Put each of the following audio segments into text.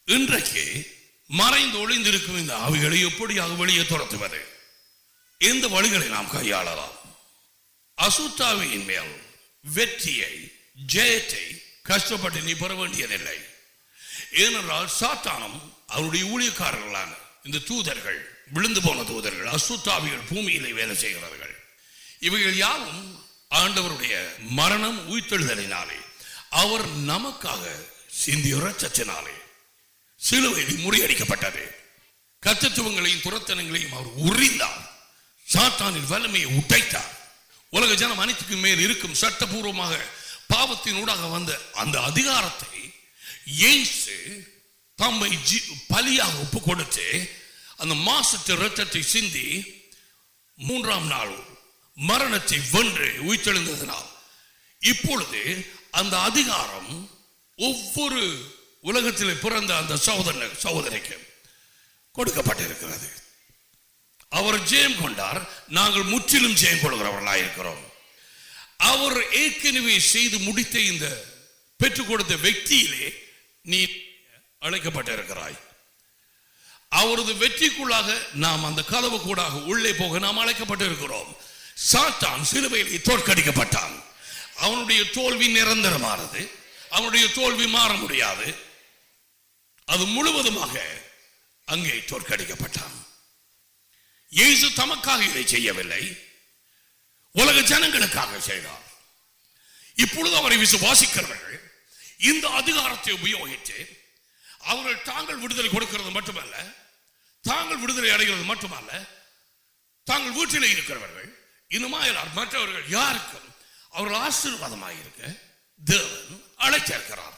இன்றைக்கு மறைந்து ஒளிந்திருக்கும் இந்த ஆவிகளை எப்படியாக வெளியே துரத்துவது எந்த வழிகளை நாம் கையாளலாம் அசுத்தாவியின் மேல் வெற்றியை ஜெயத்தை கஷ்டப்பட்டு நீ பெற வேண்டியதில்லை ஏனென்றால் சாத்தானம் அவருடைய ஊழியக்காரர்களான இந்த தூதர்கள் விழுந்து போன தூதர்கள் அசுத்தாவிகள் பூமியிலே வேலை செய்கிறார்கள் இவைகள் யாவும் ஆண்டவருடைய மரணம் உயிர்த்தெழுதலினாலே அவர் நமக்காக சிந்திய இரத்தத்தினாலே சிலுவையில் முறியடிக்கப்பட்டது கத்தத்துவங்களையும் துரத்தனங்களையும் அவர் உறிந்தார் சாத்தானின் வலிமையை உடைத்தார் உலக ஜனம் அனைத்துக்கும் மேல் இருக்கும் சட்டபூர்வமாக பாவத்தின் ஊடாக வந்த அந்த அதிகாரத்தை இயேசு தம்மை ஜி- பலியாக ஒப்பு கொடுத்து அந்த மாசத்து இரத்தத்தை சிந்தி மூன்றாம் நாள் மரணத்தை வென்று உயிர்த்தெழுந்ததினால் இப்பொழுது அந்த அதிகாரம் ஒவ்வொரு உலகத்தில் பிறந்த அந்த சகோதர சகோதரிக்கு கொடுக்கப்பட்டிருக்கிறது அவர் ஜெயம் கொண்டார் நாங்கள் முற்றிலும் ஜெயம் கொள்கிறவர்களாக இருக்கிறோம் அவர் ஏற்கனவே செய்து முடித்த இந்த பெற்றுக் கொடுத்த வெற்றியிலே நீ அழைக்கப்பட்டிருக்கிறாய் அவரது வெற்றிக்குள்ளாக நாம் அந்த கதவு கூடாக உள்ளே போக நாம் அழைக்கப்பட்டிருக்கிறோம் சாத்தான் சிலுவையிலே தோற்கடிக்கப்பட்டான் அவனுடைய தோல்வி நிரந்தரமானது அவனுடைய தோல்வி மாற முடியாது அது முழுவதுமாக அங்கே தோற்கடிக்கப்பட்டான் இயேசு தமக்காக இதை செய்யவில்லை உலக ஜனங்களுக்காக செய்தார் இப்பொழுது அவரை விசுவாசிக்கிறவர்கள் இந்த அதிகாரத்தை உபயோகித்து அவர்கள் தாங்கள் விடுதலை கொடுக்கிறது மட்டுமல்ல தாங்கள் விடுதலை அடைகிறது மட்டுமல்ல தாங்கள் வீட்டிலே இருக்கிறவர்கள் இன்னுமாயிலார் மற்றவர்கள் யாருக்கும் அவர்கள் ஆசீர்வாதமாக இருக்க தேவன் அழைத்திருக்கிறார்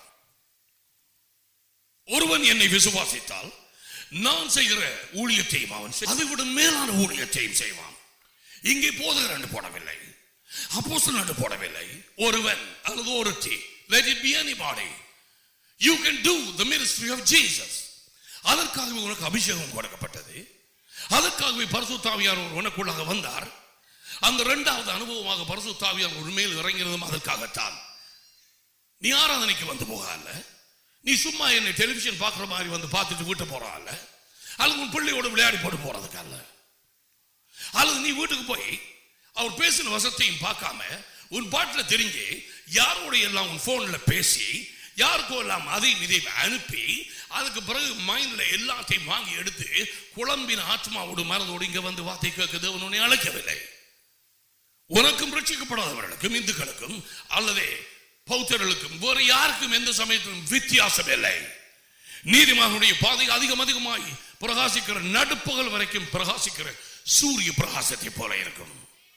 ஒருவன் என்னை விசுவாசித்தால் நான் செய்கிற ஊழியத்தையும் அவன் செய்- அதை விட மேலான ஊழியத்தையும் செய்வான் இங்கே போதகர் என்று போடவில்லை அப்போஸ்தலன் என்று போடவில்லை ஒருவன் அல்லது ஒருத்தி let it be anybody you can do the ministry of Jesus அதற்காகவே உனக்கு அபிஷேகம் கொடுக்கப்பட்டது அதற்காகவே பரிசுத்தாவியார் ஒரு உனக்குள்ளாக வந்தார் அந்த இரண்டாவது அனுபவமாக பரிசுத்தாவியார் ஒரு மேல் இறங்கிறதும் அதற்காகத்தான் நீ ஆராதனைக்கு வந்து போகல நீ சும்மா என்னை டெலிவிஷன் பார்க்குற மாதிரி வந்து பார்த்துட்டு வீட்டை போறாள் அல்லது உன் பிள்ளையோட விளையாடி போட்டு போறதுக்கு அல்ல அல்லது நீ வீட்டுக்கு போய் அவர் பேசின வசத்தையும் பார்க்காம உன் பாட்டில் தெரிஞ்சு யாரோட எல்லாம் உன் போன்ல பேசி யாருக்கோ எல்லாம் அதையும் இதையும் அனுப்பி அதுக்கு பிறகு மைண்ட்ல எல்லாத்தையும் வாங்கி எடுத்து குழம்பின ஆத்மாவோடு மனதோடு இங்க வந்து வார்த்தை கேட்குது உன்னை அழைக்கவில்லை உனக்கும் ரட்சிக்கப்படாதவர்களுக்கும் இந்துக்களுக்கும் அல்லது பௌத்தர்களுக்கும் வேறு யாருக்கும் எந்த சமயத்திலும் வித்தியாசம் இல்லை நீதிமன்றனுடைய பாதை அதிகம் அதிகமாய் பிரகாசிக்கிற நடுப்பகல் வரைக்கும் பிரகாசிக்கிற சூரிய பிரகாசத்தை போல இருக்கும்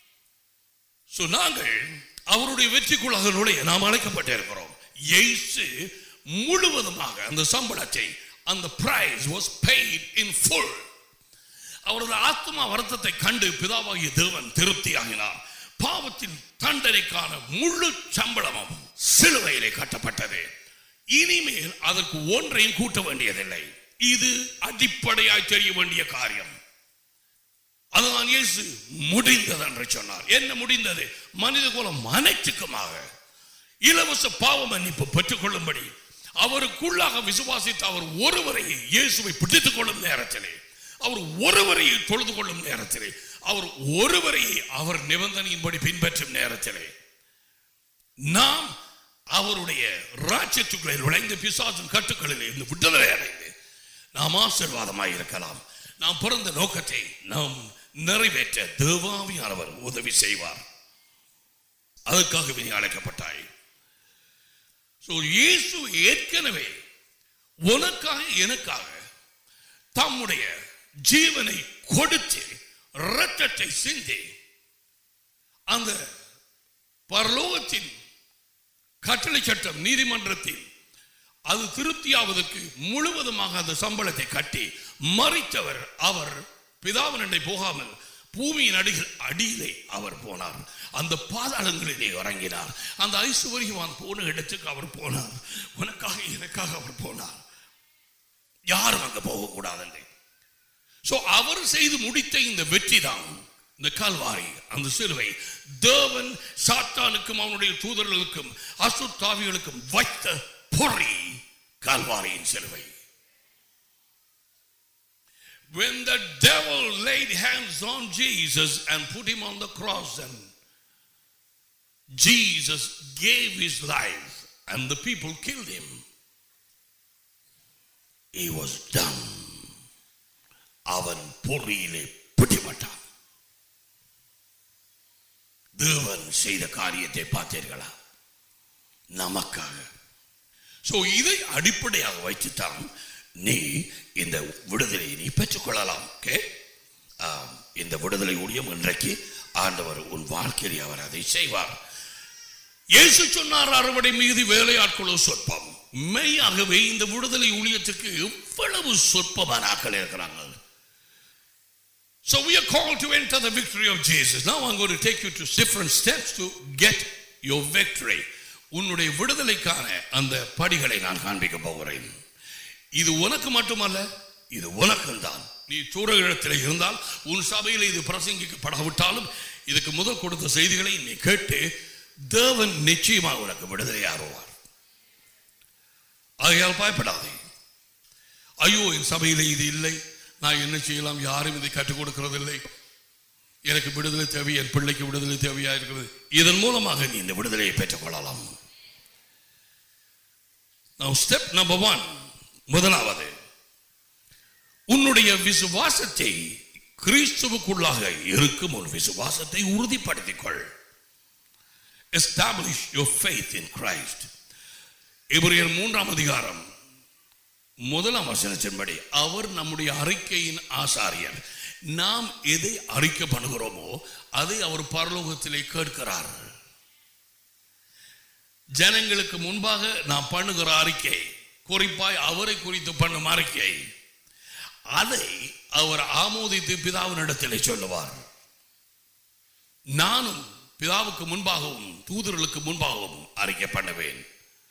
So, நாங்கள் அவருடைய வெற்றிக்குள்ளாக நுழைய நாம் அழைக்கப்பட்டிருக்கிறோம் இயேசு முழுவதுமாக அந்த சம்பளத்தை அந்த price was paid in full அவரது ஆத்மா வருத்தத்தை கண்டு பிதாவாகிய தேவன் திருப்தியாகினார் பாவத்தின் தண்டனைக்கான முழு சம்பளமும் சிலுவையிலே கட்டப்பட்டது இனிமேல் அதற்கு ஒன்றையும் கூட்ட வேண்டியதில்லை இது அடிப்படையாய் தெரிய வேண்டிய காரியம் அதுதான் இயேசு முடிந்தது என்று சொன்னார் என்ன முடிந்தது மனித குலம் அனைத்துக்குமாக இலவச பாவ மன்னிப்பு பெற்றுக்கொள்ளும்படி அவருக்குள்ளாக விசுவாசித்த அவர் ஒருவரை இயேசுவை பிடித்துக் கொள்ளும் நேரத்திலே அவர் ஒருவரை தொழுது கொள்ளும் நேரத்திலே அவர் ஒருவரை அவர் நிபந்தனையின்படி பின்பற்றும் நேரத்திலே நாம் அவருடைய ராட்சத்துக்களை நுழைந்த பிசாசின் கட்டுக்களில் இருந்து விடுதலை அடைந்து நாம் ஆசீர்வாதமாய் இருக்கலாம் நாம் பிறந்த நோக்கத்தை நாம் நிறைவேற்ற தேவாவியானவர் உதவி செய்வார் அதற்காகவே நீ அழைக்கப்பட்டாய் So, இயேசு ஏற்கனவே உனக்காக எனக்காக தம்முடைய ஜீவனை கொடுத்து இரத்தத்தை சிந்தி அந்த பரலோகத்தின் கட்டளை சட்டம் நீதிமன்றத்தில் அது திருப்தியாவதற்கு முழுவதுமாக அந்த சம்பளத்தை கட்டி மறித்தவர் அவர் பிதாவினண்டை போகாமல் பூமியின் அடிகள் அடியிலே அவர் போனார் அந்த பாதாளங்களிலே இறங்கினார் அந்த ஐஸ்வர்யவான் போன இடத்துக்கு அவர் போனார் உனக்காக எனக்காக அவர் போனார் யாரும் அங்க போகக்கூடாது சோ அவர் செய்து முடித்த இந்த வெற்றி தான் இந்த கல்வாரி அந்த சிலுவை தேவன் சாத்தானுக்கும் அவனுடைய தூதர்களுக்கும் அசுத்தாவிகளுக்கும் வைத்த பொறி கல்வாரியின் சிலுவை when the devil laid hands on Jesus and put him on the cross and Jesus gave his life and the people killed him. He was done. அவன் பொறியிலே பிடிபட்டான் தேவன் செய்த காரியத்தை பார்த்தீர்களா நமக்காக சோ இதை அடிப்படையாக வைத்துத்தான் நீ இந்த விடுதலையை நீ பெற்றுக்கொள்ளலாம் ஓகே ஆம், இந்த விடுதலை ஊழியம் இன்றைக்கு ஆண்டவர் உன் வாழ்க்கையில் அவர் அதை செய்வார் இயேசு சொன்னார் அறுவடை மீது வேலையாட்களோ சொற்பம் மெய்யாகவே இந்த விடுதலை ஊழியத்துக்கு எவ்வளவு சொற்பமானாக்கள் இருக்கிறாங்க So we are called to enter the victory of Jesus. Now I'm going to take you to different steps to get your victory. உன்னுடைய விடுதலைக்கான அந்த படிகளை நான் காண்பிக்க போகிறேன் இது உனக்கு மட்டுமல்ல இது உனக்கும் தான் நீ தூர இடத்தில் இருந்தால் உன் சபையில் இது பிரசங்கிக்கப்படாவிட்டாலும் இதுக்கு முதல் கொடுத்த செய்திகளை நீ கேட்டு தேவன் நிச்சயமாக உனக்கு விடுதலை ஆறுவார் ஆகையால் பயப்படாதே ஐயோ என் சபையில் இது இல்லை நான் என்ன செய்யலாம் யாரும் இதை கற்றுக் கொடுக்கிறதில்லை எனக்கு விடுதலை தேவை என் பிள்ளைக்கு விடுதலை தேவையா இருக்கிறது இதன் மூலமாக நீ இந்த விடுதலையை பெற்றுக் கொள்ளலாம் Now step number one முதலாவது உன்னுடைய விசுவாசத்தை கிறிஸ்துவுக்குள்ளாக இருக்கும் ஒரு விசுவாசத்தை உறுதிப்படுத்திக் கொள் establish your faith in Christ எபிரேயர் மூன்றாம் அதிகாரம் முதலாம் வசனத்தின்படி அவர் நம்முடைய அறிக்கையின் ஆசாரியர் நாம் எதை அறிக்கை பண்ணுகிறோமோ அதை அவர் பரலோகத்திலே கேட்கிறார் ஜனங்களுக்கு முன்பாக நாம் பண்ணுகிற அறிக்கை குறிப்பாய் அவரை குறித்து பண்ணும் அறிக்கை அதை அவர் ஆமோதித்து பிதாவினிடத்திலே சொல்லுவார் நானும் பிதாவுக்கு முன்பாகவும் தூதர்களுக்கு முன்பாகவும் அறிக்கை பண்ணுவேன்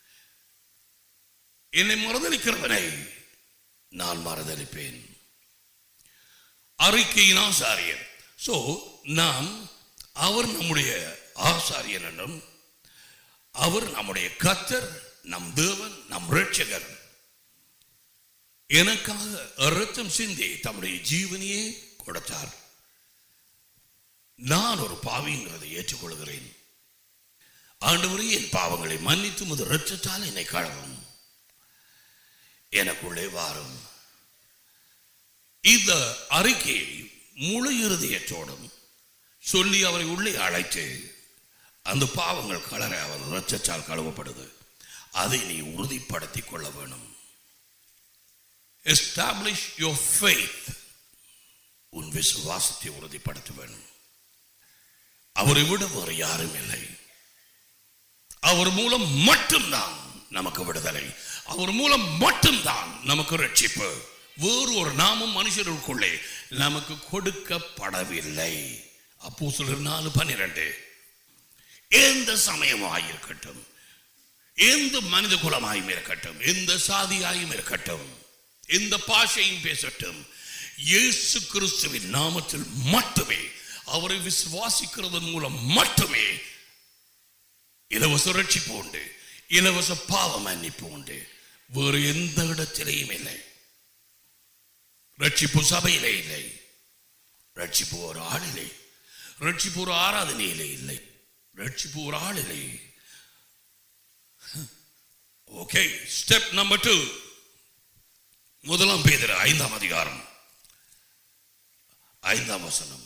என்னை மறுதளிக்கிறவனை நான் மறுதளிப்பேன் அறிக்கையின் ஆசாரியர் சோ நாம் அவர் நம்முடைய ஆசாரியர் என்றும் அவர் நம்முடைய கத்தர் நம் தேவன் நம் ரட்சகர் எனக்காக இரத்தம் சிந்தி தம்முடைய ஜீவனையே கொடுத்தார் நான் ஒரு பாவிங்கிறதை ஏற்றுக்கொள்கிறேன் ஆண்டவரே என் பாவங்களை மன்னித்து முது இரத்தத்தால் என்னை கழவும் எனக்குள்ளே வாரும் இந்த அறிக்கையை முழு இருதயத்தோடும் சொல்லி அவரை உள்ளே அழைத்து அந்த பாவங்கள் கலர அவர் இரத்தத்தால் கழுவப்படுது அதை நீ உறுதிப்படுத்திக் கொள்ள வேணும் எஸ்டாப்ளிஷ் யோர் ஃபெய்த் உன் விசுவாசத்தை உறுதிப்படுத்த வேணும் அவரை விட வேறு யாரும் இல்லை அவர் மூலம் மட்டும்தான் நமக்கு விடுதலை அவர் மூலம் மட்டும்தான் நமக்கு ரட்சிப்பு வேறு ஒரு நாமம் மனுஷருக்குள்ளே நமக்கு கொடுக்கப்படவில்லை அப்போ சிலர் நாலு பன்னிரண்டு எந்த சமயமாய் இருக்கட்டும் எந்த மனித குலமாயும் இருக்கட்டும் எந்த சாதியாயும் இருக்கட்டும் எந்த பாஷையும் பேசட்டும் இயேசு கிறிஸ்துவின் நாமத்தில் மட்டுமே அவரை விசுவாசிக்கிறதன் மூலம் மட்டுமே இலவச ரட்சிப்பு உண்டு இலவச பாவ மன்னிப்பு உண்டு வேறு எந்த இடத்திலேயும் இல்லை ரட்சிப்பு சபையிலே இல்லை ரட்சிப்பு ஒரு ஆளிலே ரட்சிப்பு ஒரு ஆராதனையிலே இல்லை ரட்சிப்பு ஒரு ஆளிலே ஓகே ஸ்டெப் நம்பர் டூ முதலாம் பேதர் ஐந்தாம் அதிகாரம் ஐந்தாம் வசனம்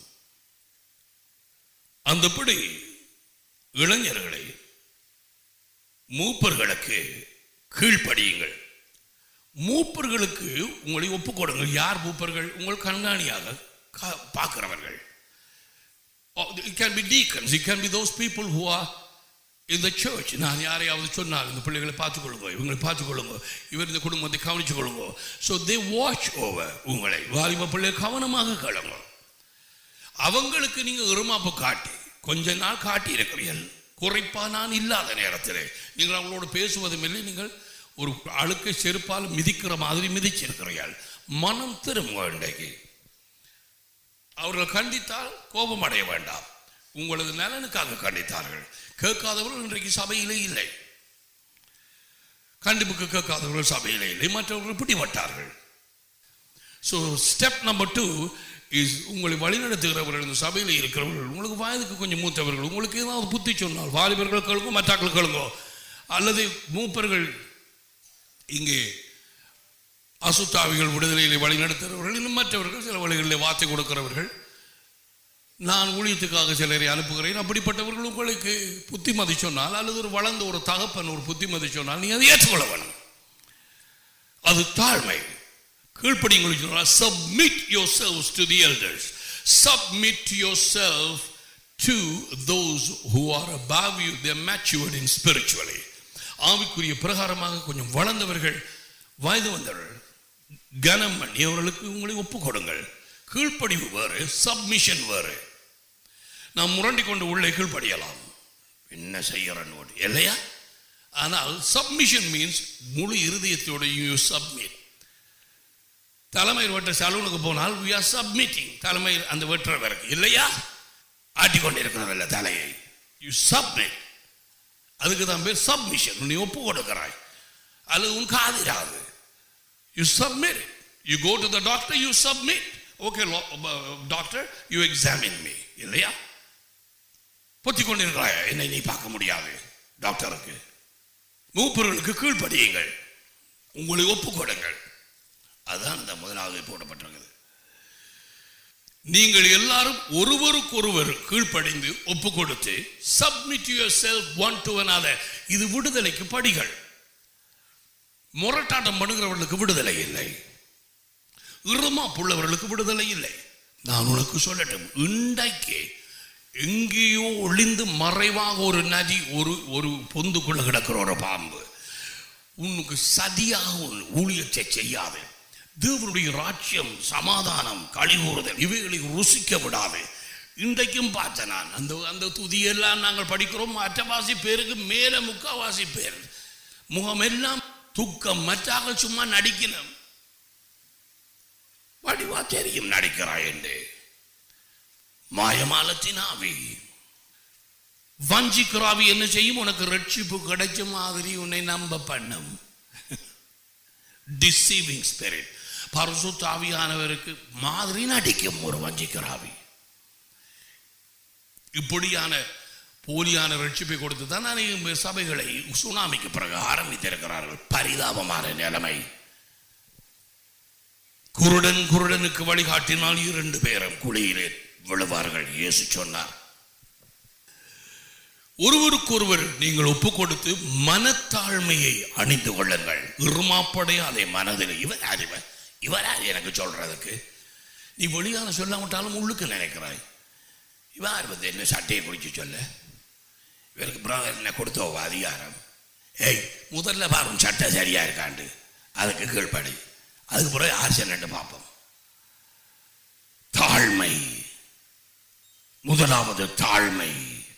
அந்தபடி இளைஞர்களை மூப்பர்களுக்கு கீழ்ப்படியுங்கள் மூப்பர்களுக்கு உங்களை ஒப்புக் கொடுங்கள் யார் மூப்பர்கள் உங்கள் கண்காணியாக கா- பார்க்கிறவர்கள் Oh, it can be deacons it can be those people who are in the church நான் யாரையாவது சொன்னால் இந்த பிள்ளைகளை பார்த்துக்கொள்ளுங்க இவங்களை பார்த்துக்கொள்ளுங்க இவர் இந்த குடும்பத்தை கவனிச்சு கொள்ளுங்க ஸோ தே வாட்ச் ஓவர் உங்களை வாலிப பிள்ளை கவனமாக கேளுங்க அவங்களுக்கு நீங்க இருமாப்பு காட்டி கொஞ்ச நாள் காட்டி இருக்கிறீர்கள் குறைப்பா நான் இல்லாத நேரத்தில் நீங்கள் அவங்களோட பேசுவதும் இல்லை நீங்கள் ஒரு அழுக்கை செருப்பால் மிதிக்கிற மாதிரி மிதிச்சிருக்கிறீர்கள் மனம் திரும்ப இன்றைக்கு அவர்கள் கண்டித்தால் கோபம் அடைய வேண்டாம் உங்களது நலனுக்காக கண்டித்தார்கள் கேட்காதவர்கள் இன்றைக்கு சபையிலே இல்லை கண்டிப்புக்கு கேட்காதவர்கள் சபையிலே இல்லை மற்றவர்கள் பிடிபட்டார்கள் so step number two is உங்களை வழிநடத்துகிறவர்கள் இந்த சபையில் இருக்கிறவர்கள் உங்களுக்கு வயதுக்கு கொஞ்சம் மூத்தவர்கள் உங்களுக்கு ஏதாவது புத்தி சொன்னால் வாலிபர்கள் கேளுங்கோ மற்றாக்கள் கேளுங்கோ அல்லது மூப்பர்கள் இங்கே அசுத்தாவிகள் விடுதலையிலே வழிநடத்துகிறவர்கள் இன்னும் மற்றவர்கள் சில வழிகளில் வார்த்தை கொடுக்கிறவர்கள் நான் ஊழியத்துக்காக சிலரை அனுப்புகிறேன் அப்படிப்பட்டவர்கள் உங்களுக்கு புத்திமதி சொன்னால் அல்லது ஒரு வளர்ந்த ஒரு தகப்பன் ஒரு புத்திமதி சொன்னால் நீ அதை ஏற்றுக்கொள்ள வேணும் அது தாழ்மை கீழ்ப்படி உங்களுக்கு சொன்னால் submit yourselves to the elders submit yourself to those who are above you they are matured in spiritually ஆவிக்குரிய பிரகாரமாக கொஞ்சம் வளர்ந்தவர்கள் வயது வந்தவர்கள் கனம் பண்ணி அவர்களுக்கு உங்களை ஒப்புக் கொடுங்கள் கீழ்ப்படிவு வேறு சப்மிஷன் வேறு நாம் முரண்டி கொண்டு உள்ளே கீழ்ப்படியலாம் என்ன செய்யறன்னு இல்லையா ஆனால் சப்மிஷன் மீன்ஸ் முழு இருதயத்தோட யூ சப்மிட் தலைமை வெட்ட சலூனுக்கு போனால் we are submitting தலைமை அந்த வெட்டுறவருக்கு இல்லையா ஆட்டிக்கொண்டிருக்கணும் இல்லை தலையை யூ சப்மிட் அதுக்கு தான் பேர் சப்மிஷன் நீ ஒப்பு கொடுக்கிறாய் அல்லது உன் காதிராது you submit you go to the doctor you submit okay doctor you examine me இல்லையா பொத்தி கொண்டிருக்கிறாய் என்னை நீ பார்க்க முடியாது டாக்டருக்கு மூப்பர்களுக்கு கீழ்ப்படியுங்கள் உங்களை ஒப்புக் கொடுங்கள் அதுதான் இந்த முதலாவது போடப்பட்டிருக்குது நீங்கள் எல்லாரும் ஒருவருக்கொருவர் கீழ்ப்படிந்து ஒப்பு கொடுத்து submit yourself one to another இது விடுதலைக்கு படிகள் முரட்டாட்டம் பண்ணுகிறவர்களுக்கு விடுதலை இல்லை இருமா புள்ளவர்களுக்கு விடுதலை இல்லை நான் உனக்கு சொல்லட்டும் இன்றைக்கு எங்கேயோ ஒளிந்து மறைவாக ஒரு நதி ஒரு ஒரு பொந்துக்குள்ள கிடக்கிற ஒரு பாம்பு உனக்கு சதியாக உன் ஊழியத்தை செய்யாது தேவனுடைய ராஜ்யம் சமாதானம் கழிவுறுதல் இவைகளை ருசிக்க விடாது இன்றைக்கும் பார்த்தேன் நான் அந்த அந்த துதியெல்லாம் நாங்கள் படிக்கிறோம் மற்றவாசி பேருக்கு மேல முக்காவாசி பேர் முகமெல்லாம் துக்கம் மற்றாக சும்மா நடிக்கணும் வடிவா தெரியும் நடிக்கிறாய் என்று மாயமாலத்தின் ஆவி வஞ்சிக்கிறாவி என்ன செய்யும் உனக்கு ரட்சிப்பு கிடைச்ச மாதிரி உன்னை நம்ப பண்ணும் டிசீவிங் ஸ்பிரிட் பரிசுத்த ஆவியானவருக்கு மாதிரி நடிக்கும் ஒரு வஞ்சிக்கிறாவி இப்படியான போலியான ரட்சிப்பை கொடுத்து தான் அநேக சபைகளை சுனாமிக்கு பிறகு ஆரம்பித்திருக்கிறார்கள் பரிதாபமான நிலைமை குருடன் குருடனுக்கு வழிகாட்டினால் இரண்டு பேரும் குழியிலே விழுவார்கள் இயேசு சொன்னார் ஒருவருக்கொருவர் நீங்கள் ஒப்பு கொடுத்து மனத்தாழ்மையை அணிந்து கொள்ளுங்கள் இருமாப்படையாதே மனதில் இவர் யார் இவர் இவர் யார் எனக்கு சொல்றதுக்கு நீ வெளியான சொல்லாமட்டாலும் உள்ளுக்கு நினைக்கிறாய் இவர் வந்து என்ன சட்டையை குடிச்சு சொல்ல இவருக்கு பிரதர் என்ன கொடுத்தோ அதிகாரம் ஏய் முதல்ல பாரும் சட்டை சரியா இருக்காண்டு அதுக்கு கீழ்ப்படி அதுக்கு பிறகு ஆர்சன் பார்ப்போம் தாழ்மை முதலாவது தாழ்மை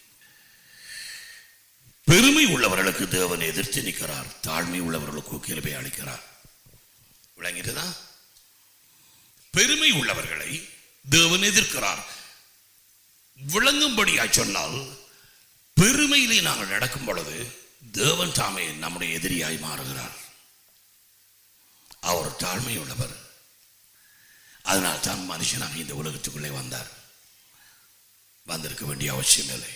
பெருமை உள்ளவர்களுக்கு தேவன் எதிர்த்து நிற்கிறார் தாழ்மை உள்ளவர்களுக்கு கிருபை அளிக்கிறார் விளங்கிட்டுதா பெருமை உள்ளவர்களை தேவன் எதிர்க்கிறார் விளங்கும்படியா சொன்னால் பெருமையிலே நாங்கள் நடக்கும் பொழுது தேவன் தாமே நம்முடைய எதிரியாய் மாறுகிறார் அவர் தாழ்மை உள்ளவர் அதனால் தான் மனுஷனாக இந்த உலகத்துக்குள்ளே வந்தார் வந்திருக்க வேண்டிய அவசியம் இல்லை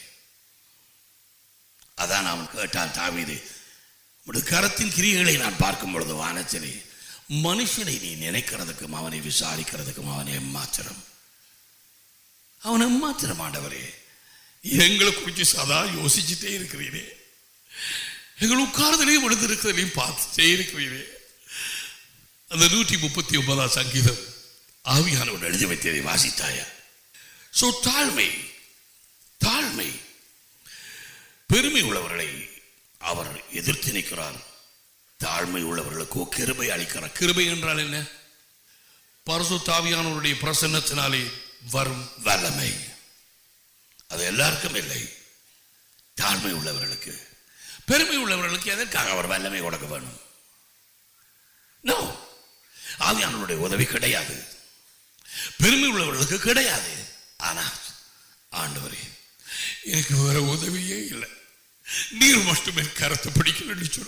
அதான் அவன் கேட்டான் தாவீது உடைய கரத்தின் கிரியைகளை நான் பார்க்கும் பொழுது வானத்திலே மனுஷனை நீ நினைக்கிறதுக்கும் அவனை விசாரிக்கிறதுக்கும் அவனை எம்மாத்திரம் அவன் எம்மாத்திரம் ஆண்டவரே எங்களை குறித்து சதா யோசிச்சுட்டே இருக்கிறீரே எங்கள் உட்கார்தலையும் விழுந்திருக்கிறதையும் பார்த்துட்டே இருக்கிறீரே அந்த நூற்றி முப்பத்தி ஒன்பதாம் சங்கீதம் ஆவியானவர் எழுதி வைத்ததை வாசித்தாயா சோ தாழ்மை தாழ்மை பெருமை உள்ளவர்களை அவர் எதிர்த்து நிற்கிறார் தாழ்மை உள்ளவர்களுக்கோ கிருபை அளிக்கிறார் கிருபை என்றால் என்ன பரசு தாவியானவருடைய பிரசன்னத்தினாலே வரும் வல்லமை அது எல்லாருக்கும் இல்லை தாழ்மை உள்ளவர்களுக்கு பெருமை உள்ளவர்களுக்கு எதற்காக அவர் வல்லமை கொடுக்க வேணும் நோ ஆவியானவருடைய உதவி கிடையாது பெருமை உள்ளவர்களுக்கு கிடையாது ஆனா ஆண்டவரே எனக்கு வேற உதவியே இல்லை நீர் மட்டுமே கரத்தை பிடிக்கலன்னு சொன்னார்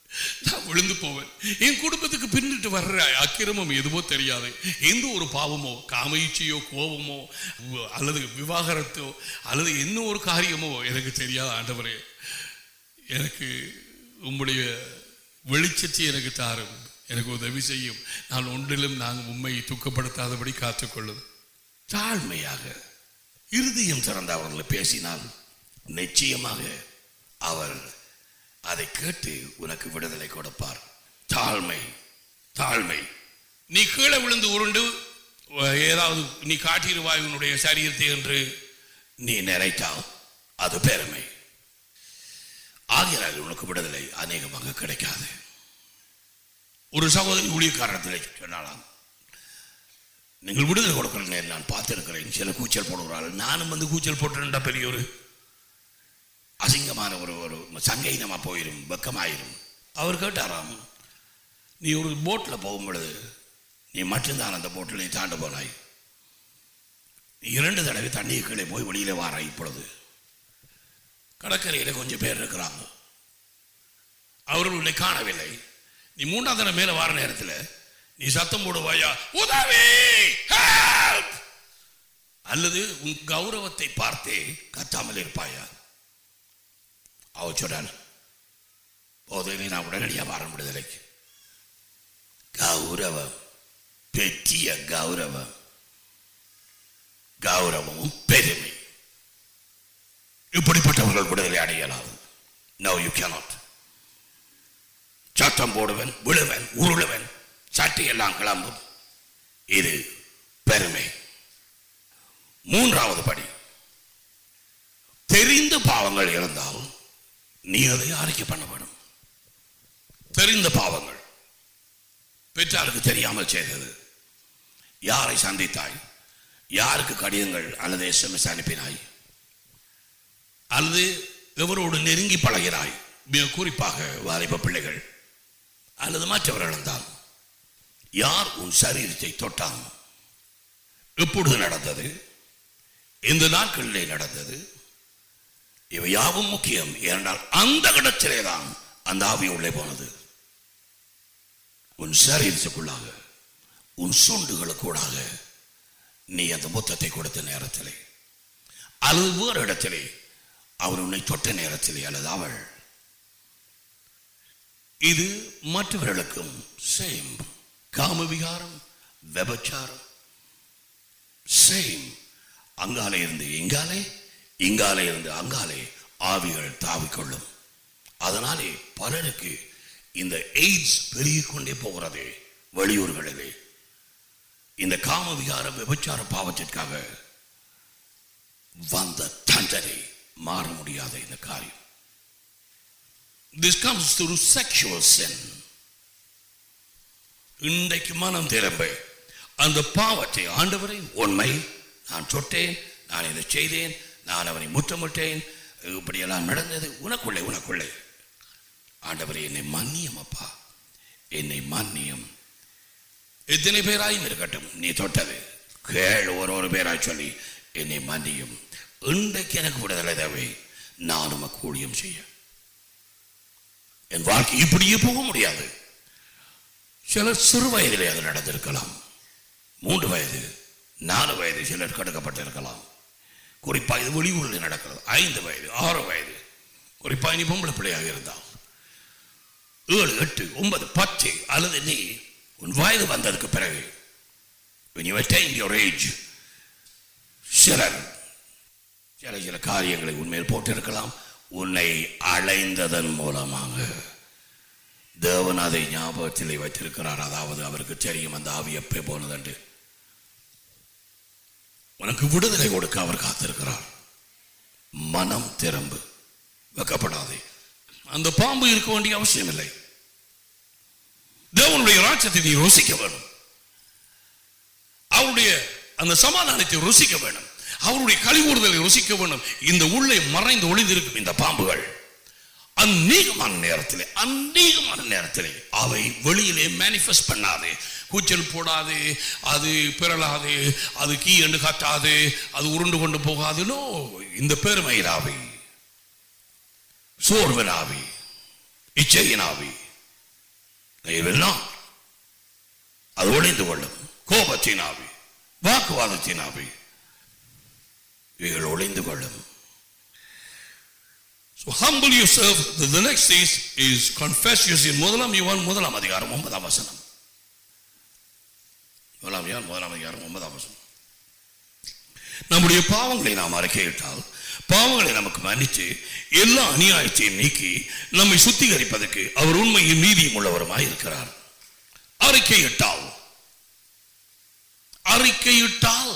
நான் விழுந்து போவேன் என் குடும்பத்துக்கு பின்னிட்டு வர்ற அக்கிரமம் எதுவோ தெரியாது எந்த ஒரு பாவமோ காமயிச்சையோ கோபமோ வ- அல்லது விவாகரத்தோ அல்லது என்ன ஒரு காரியமோ எனக்கு தெரியாது ஆண்டவரே எனக்கு உம்முடைய வெளிச்சத்தை எனக்கு தாரும் எனக்கு உதவி செய்யும் நான் ஒன்றிலும் நாங்கள் உண்மையை துக்கப்படுத்தாதபடி காத்துக்கொள்ளும் தாழ்மையாக இருதயம் திறந்த அவர்களை பேசினால் நிச்சயமாக அவர் அதை கேட்டு உனக்கு விடுதலை கொடுப்பார் தாழ்மை தாழ்மை நீ கீழே விழுந்து உருண்டு அஹ், ஏதாவது நீ காட்டிடுவாய் உன்னுடைய சரீரத்தை என்று நீ நினைத்தால் அது பெருமை ஆகிறால் உனக்கு விடுதலை அநேகமாக கிடைக்காது ஒரு சகோதரி ஊழியக்காரத்தில் சொன்னாலாம் நீங்கள் விடுதலை கொடுக்கிற நேரம் நான் பார்த்திருக்கிறேன் சில கூச்சல் போடுகிறார்கள் நானும் வந்து கூச்சல் போட்டுருந்தா பெரிய ஒரு அசிங்கமான ஒரு ஒரு சங்கைனமா போயிடும் வெக்கமாயிரும் அவர் கேட்டாராம் நீ ஒரு போட்டில் போகும் பொழுது நீ மட்டும்தான் அந்த போட்டில் நீ தாண்டு போனாய் நீ இரண்டு தடவை தண்ணீர் கீழே போய் வெளியில வாராய் இப்பொழுது கடற்கரையில் கொஞ்சம் பேர் இருக்கிறாங்க அவர்கள் உன்னை காணவில்லை நீ மூன்றாம் தடவை மேல வார நேரத்தில் நீ சத்தம் போடுவாயா உதவி Help! அல்லது உன் கௌரவத்தை பார்த்தே கத்தாமல் இருப்பாயா அவ சொன்னான் போதும் நான் உடனடியாக வர விடுதலைக்கு கௌரவம் பெற்றிய கௌரவம் கௌரவமும் பெருமை இப்படிப்பட்டவர்கள் விடுதலை அடையலாம் நோ யூ cannot சத்தம் போடுவன் விழுவன் உருளுவன் சட்டி எல்லாம் கிளம்பும் இது பெருமை மூன்றாவது படி தெரிந்த பாவங்கள் இருந்தால் நீ அதை அறிக்கை பண்ண வேண்டும் தெரிந்த பாவங்கள் பெற்றாருக்கு தெரியாமல் செய்தது யாரை சந்தித்தாய் யாருக்கு கடிதங்கள் அல்லது எஸ்எம்எஸ் அனுப்பினாய் அல்லது எவரோடு நெருங்கி பழகிறாய் மிக குறிப்பாக வாலிப பிள்ளைகள் அல்லது மற்றவர்கள் தான் யார் உன் சரீரத்தை தொட்டான் எப்பொழுது நடந்தது இந்த நாட்களிலே நடந்தது இவை யாவும் முக்கியம் ஏனென்றால் அந்த இடத்திலே தான் அந்த ஆவி உள்ளே போனது உன் சரீரத்துக்குள்ளாக உன் சுண்டுகளுக்கூடாக நீ அந்த புத்தத்தை கொடுத்த நேரத்திலே அல்லது வேறு இடத்திலே அவர் உன்னை தொட்ட நேரத்திலே அல்லது அவள் இது மற்றவர்களுக்கும் சேம் காமவிகாரம் விபச்சாரம் சேம் அங்காலே இருந்து இங்காலே இங்காலே இருந்து அங்காலே ஆவிகள் தாவிக்கொள்ளும் அதனாலே பலருக்கு இந்த எய்ட்ஸ் பெருகிக் கொண்டே போகிறது வெளியூர்களிலே இந்த காமவிகார விபச்சார பாவத்திற்காக வந்த தண்டனை மாற முடியாத இந்த காரியம் this comes through sexual sin இன்றைக்கு மனம் திரும்ப அந்த பாவத்தை ஆண்டவரை உண்மை நான் தொட்டேன் நான் இதை செய்தேன் நான் அவனை முத்தமிட்டேன் இப்படியெல்லாம் நடந்தது உனக்குள்ளே உனக்குள்ளே ஆண்டவரே என்னை மன்னியம் அப்பா என்னை மன்னியம் எத்தனை பேராயும் இருக்கட்டும் நீ தொட்டது கேள் ஒரு ஒரு பேராய் சொல்லி என்னை மன்னியும் இன்றைக்கு எனக்கு விடுதலை தேவை நான் உமக்கு ஊழியம் செய்ய என் வாழ்க்கை இப்படியே போக முடியாது சிலர் சிறு வயதிலே அது நடந்திருக்கலாம் மூன்று வயது நாலு வயது சிலர் கடுக்கப்பட்டிருக்கலாம் குறிப்பாக இது வெளியூரில் நடக்கிறது ஐந்து வயது ஆறு வயது குறிப்பாக நீ பொம்பளை பிள்ளையாக இருந்தால் ஏழு எட்டு ஒன்பது பத்து அல்லது நீ உன் வயது வந்ததுக்கு பிறகு when you attain your age சிலர் சில சில காரியங்களை உண்மையில் போட்டிருக்கலாம் உன்னை அலைந்ததன் மூலமாக தேவன் அதை ஞாபகத்திலே வைத்திருக்கிறார் அதாவது அவருக்கு தெரியும் அந்த ஆவி எப்பே போனதென்று உனக்கு விடுதலை கொடுக்க அவர் காத்திருக்கிறார் மனம் திரும்பு வெக்கப்படாதே அந்த பாம்பு இருக்க வேண்டிய அவசியம் இல்லை தேவனுடைய ராஜ்யத்தை நீ ருசிக்க வேணும் அவருடைய அந்த சமாதானத்தை ருசிக்க வேணும் அவருடைய கழிவுறுதலை ருசிக்க வேணும் இந்த உள்ளே மறைந்து ஒளிந்திருக்கும் இந்த பாம்புகள் அநேகமான நேரத்திலே அநேகமான நேரத்திலே அவை வெளியிலே மேனிஃபெஸ்ட் பண்ணாது கூச்சல் போடாது அது பிறலாது அது கீ என்று காட்டாது அது உருண்டு கொண்டு போகாது நோ இந்த பெருமையின் ஆவி சோர்வன் ஆவி இச்சையின் ஆவி இவெல்லாம் அது ஒளிந்து கொள்ளும் கோபத்தின் ஆவி வாக்குவாதத்தின் ஆவி இவைகள் ஒளிந்து கொள்ளும் So humble yourself. The, the next is, is confess your sin. முதலாம் யுவான் முதலாம் அதிகாரம் ஒன்பதாம் வசனம் முதலாம் யுவான் முதலாம் அதிகாரம் ஒன்பதாம் வசனம் நம்முடைய பாவங்களை நாம் அறிக்கையிட்டால் பாவங்களை நமக்கு மன்னித்து எல்லா அநியாயத்தையும் நீக்கி நம்மை சுத்திகரிப்பதற்கு அவர் உண்மையும் நீதியும் உள்ளவருமாய் இருக்கிறார் அறிக்கையிட்டால் அறிக்கையிட்டால்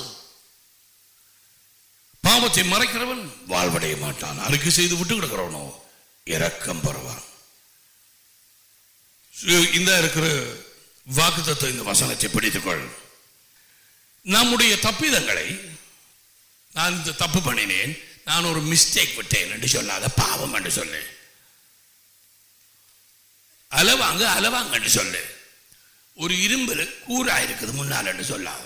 பாவத்தை மறைக்கிறவன் வாழ்வடைய மாட்டான் அறிக்கை செய்து விட்டு கிடக்கிறவனோ இரக்கம் பெறுவான் சு- இந்த இருக்கிற வாக்குத்தத்தை இந்த வசனத்தை பிடித்துக்கொள் நம்முடைய தப்பிதங்களை நான் இந்த தப்பு பண்ணினேன் நான் ஒரு மிஸ்டேக் விட்டேன் என்று சொல்லாத பாவம் என்று சொல்லு அலவாங்க அலவாங்க என்று சொல்லு ஒரு இரும்புல கூரா இருக்குது முன்னால் என்று சொல்லாத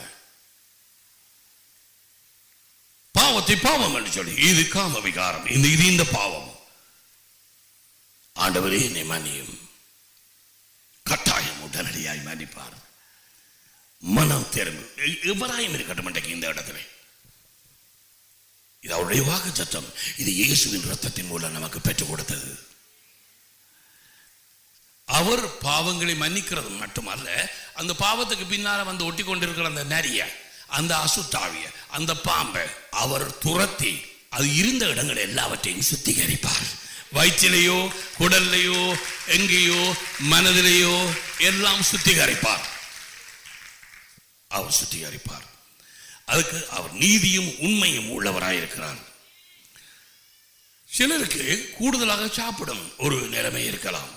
பாவத்தை பாவம் என்று சொல்லி இது காம விகாரம் இந்த இது இந்த பாவம் ஆண்டவரே என்னை மன்னியும் கட்டாயம் உடனடியாய் மன்னிப்பார் மனம் திரும்பு எ- எவராயும் இருக்கட்டும் இன்றைக்கு இந்த இடத்துல இது அவருடைய வாக்கு சத்தம் இது இயேசுவின் ரத்தத்தின் மூலம் நமக்கு பெற்றுக் கொடுத்தது அவர் பாவங்களை மன்னிக்கிறது மட்டுமல்ல அந்த பாவத்துக்கு பின்னால வந்து ஒட்டி கொண்டிருக்கிற அந்த நரிய அந்த அசுத்தாவிய அந்த பாம்பை அவர் துரத்தி அது இருந்த இடங்கள் எல்லாவற்றையும் சுத்திகரிப்பார் வயிற்றிலேயோ குடல்லையோ எங்கேயோ மனதிலேயோ எல்லாம் சுத்திகரிப்பார் அவர் சுத்திகரிப்பார் அதுக்கு அவர் நீதியும் உண்மையும் உள்ளவராயிருக்கிறார் சிலருக்கு கூடுதலாக சாப்பிடும் ஒரு நிலைமை இருக்கலாம்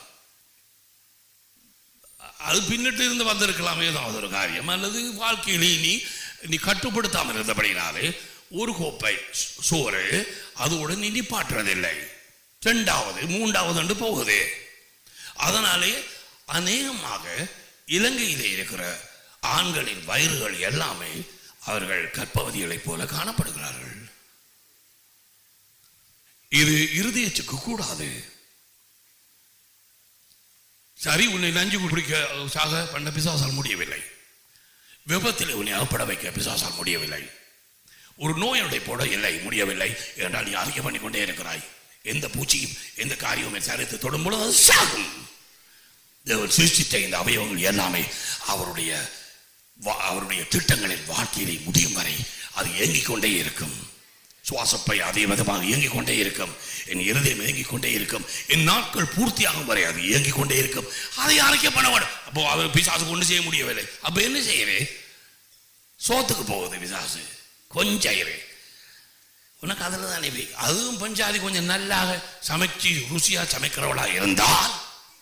அது பின்னிட்டு இருந்து வந்திருக்கலாம் ஏதாவது ஒரு காரியம் அல்லது வாழ்க்கையிலே நீ நீ கட்டுப்படுத்தாமல் இருந்தபடினாலே ஒரு கோப்பை சோறு அதோட நீ நிப்பாட்டுறதில்லை ரெண்டாவது மூன்றாவது என்று போகுது அதனாலே அநேகமாக இலங்கையிலே இருக்கிற ஆண்களின் வயிறுகள் எல்லாமே அவர்கள் கற்பவதிகளைப் போல காணப்படுகிறார்கள் இது இருதயத்துக்கு கூடாது சரி உன்னை நஞ்சு குடிக்க சாக பண்ண பிசாசால் முடியவில்லை விபத்தில் உன்னை அகப்பட வைக்க பிசாசால் முடியவில்லை ஒரு நோயுடைய போட இல்லை முடியவில்லை என்றால் நீ அறிக்கை பண்ணி கொண்டே இருக்கிறாய் எந்த பூச்சியும் எந்த காரியமும் சரித்து தொடும் பொழுது அது சாகும் தேவன் சிருஷ்டித்த இந்த அவயவங்கள் எல்லாமே அவருடைய வா- அவருடைய திட்டங்களின் வாழ்க்கையிலே முடியும் வரை அது இயங்கிக் கொண்டே இருக்கும் சுவாசப்பை அதே விதமாக இயங்கிக் கொண்டே இருக்கும் என் இருதயம் இயங்கிக் கொண்டே இருக்கும் என் நாட்கள் பூர்த்தியாகும் வரை அது இயங்கிக் கொண்டே இருக்கும் அதை அறிக்கை பண்ண வேண்டும் அப்போ அவர் பிசாசு கொண்டு செய்ய முடியவில்லை அப்ப என்ன செய்யவே சோத்துக்கு போகுது பிசாசு கொஞ்சம் இரு உனக்கு அதில் தானே வே- அதுவும் பஞ்சாதி கொஞ்சம் நல்லாக சமைச்சு ருசியா சமைக்கிறவளா இருந்தால்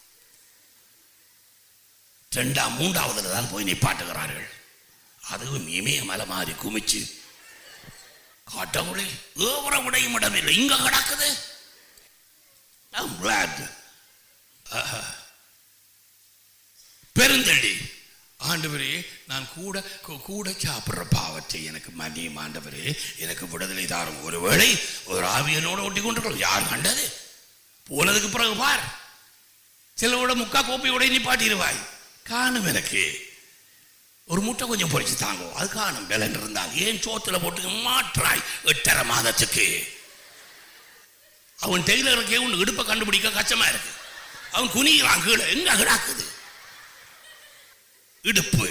ரெண்டாம் மூன்றாவதுல தான் போய் நிப்பாட்டுகிறார்கள் அதுவும் இமயமலை மாதிரி குமிச்சு காட்டமுறை ஏவர உடையும் இடமில்லை இங்க கிடக்குது I'm glad. ஆஹா. பெருந்தள்ளி ஆண்டவரே நான் கூட கூ- கூட சாப்பிடுற பாவத்தை எனக்கு மன்னியும் ஆண்டவரே எனக்கு விடுதலை தாரும் ஒருவேளை ஒரு ஆவியனோட ஒட்டி கொண்டிருக்கிறோம் யார் கண்டது போனதுக்கு பிறகு பார் சிலவோட முக்கா கோப்பையோட நிப்பாட்டிடுவாய் காணும் எனக்கு ஒரு முட்டை கொஞ்சம் பொரிச்சு தாங்கும் அது காணும் பலன் இருந்தாங்க ஏன் சோத்துல போட்டு மாற்றாய் எட்டரை மாதத்துக்கு அவன் டெய்லருக்கே உன் இடுப்பை கண்டுபிடிக்க கஷ்டமா இருக்கு அவன் குனிகிறான் கீழே எங்க கிடாக்குது இடுப்பு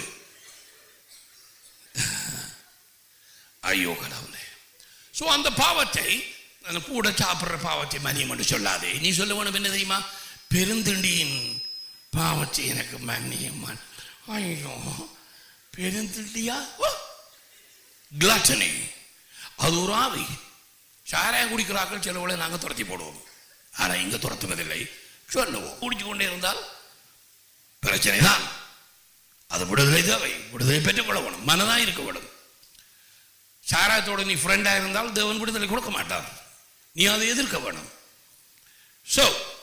ஐயோ கடவுளே சோ அந்த பாவத்தை அந்த கூட சாப்பிடுற பாவத்தை மன்னியம் என்று சொல்லாதே நீ சொல்ல வேணும் என்ன தெரியுமா பெருந்திண்டியின் பாவத்தை எனக்கு மன்னியம் ஐயோ பெருந்திண்டியா கிளாட்டனி அது ஒரு ஆவி சாராயம் குடிக்கிறார்கள் சிலவளை நாங்கள் துரத்தி போடுவோம் ஆனால் இங்கே துரத்துவதில்லை சொல்லுவோம் குடிச்சு கொண்டே இருந்தால் பிரச்சனை தான் அது விடுதலை தேவை விடுதலை பெற்றுக் கொள்ள வேணும் மனதாக இருக்க வேணும் சாராயத்தோட நீ ஃப்ரெண்டாக இருந்தால் தேவன் விடுதலை கொடுக்க மாட்டார் நீ அதை எதிர்க்க வேணும் ஸோ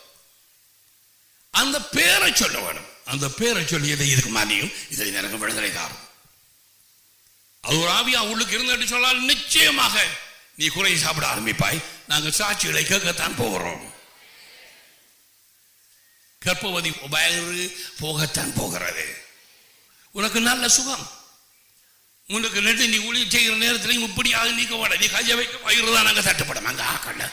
அந்த பேரை சொல்ல வேணும் அந்த பேரை சொல்லியதை இதுக்கு மானியும் இதை எனக்கு விடுதலை தாரும் அது ஒரு ஆவியா உள்ளுக்கு இருந்துட்டு சொன்னால் நிச்சயமாக நீ குறை சாப்பிட ஆரம்பிப்பாய் நாங்கள் சாட்சிகளை கேட்கத்தான் போகிறோம் கர்ப்பவதி வயிறு போகத்தான் போகிறது உனக்கு நல்ல சுகம் உனக்கு நெட்டு நீ ஊழிய செய்கிற நேரத்திலையும் இப்படியாக நீக்க வாட நீ கைய வைக்க வயிறு தான் நாங்கள் தட்டுப்படும் அங்கே ஆக்கல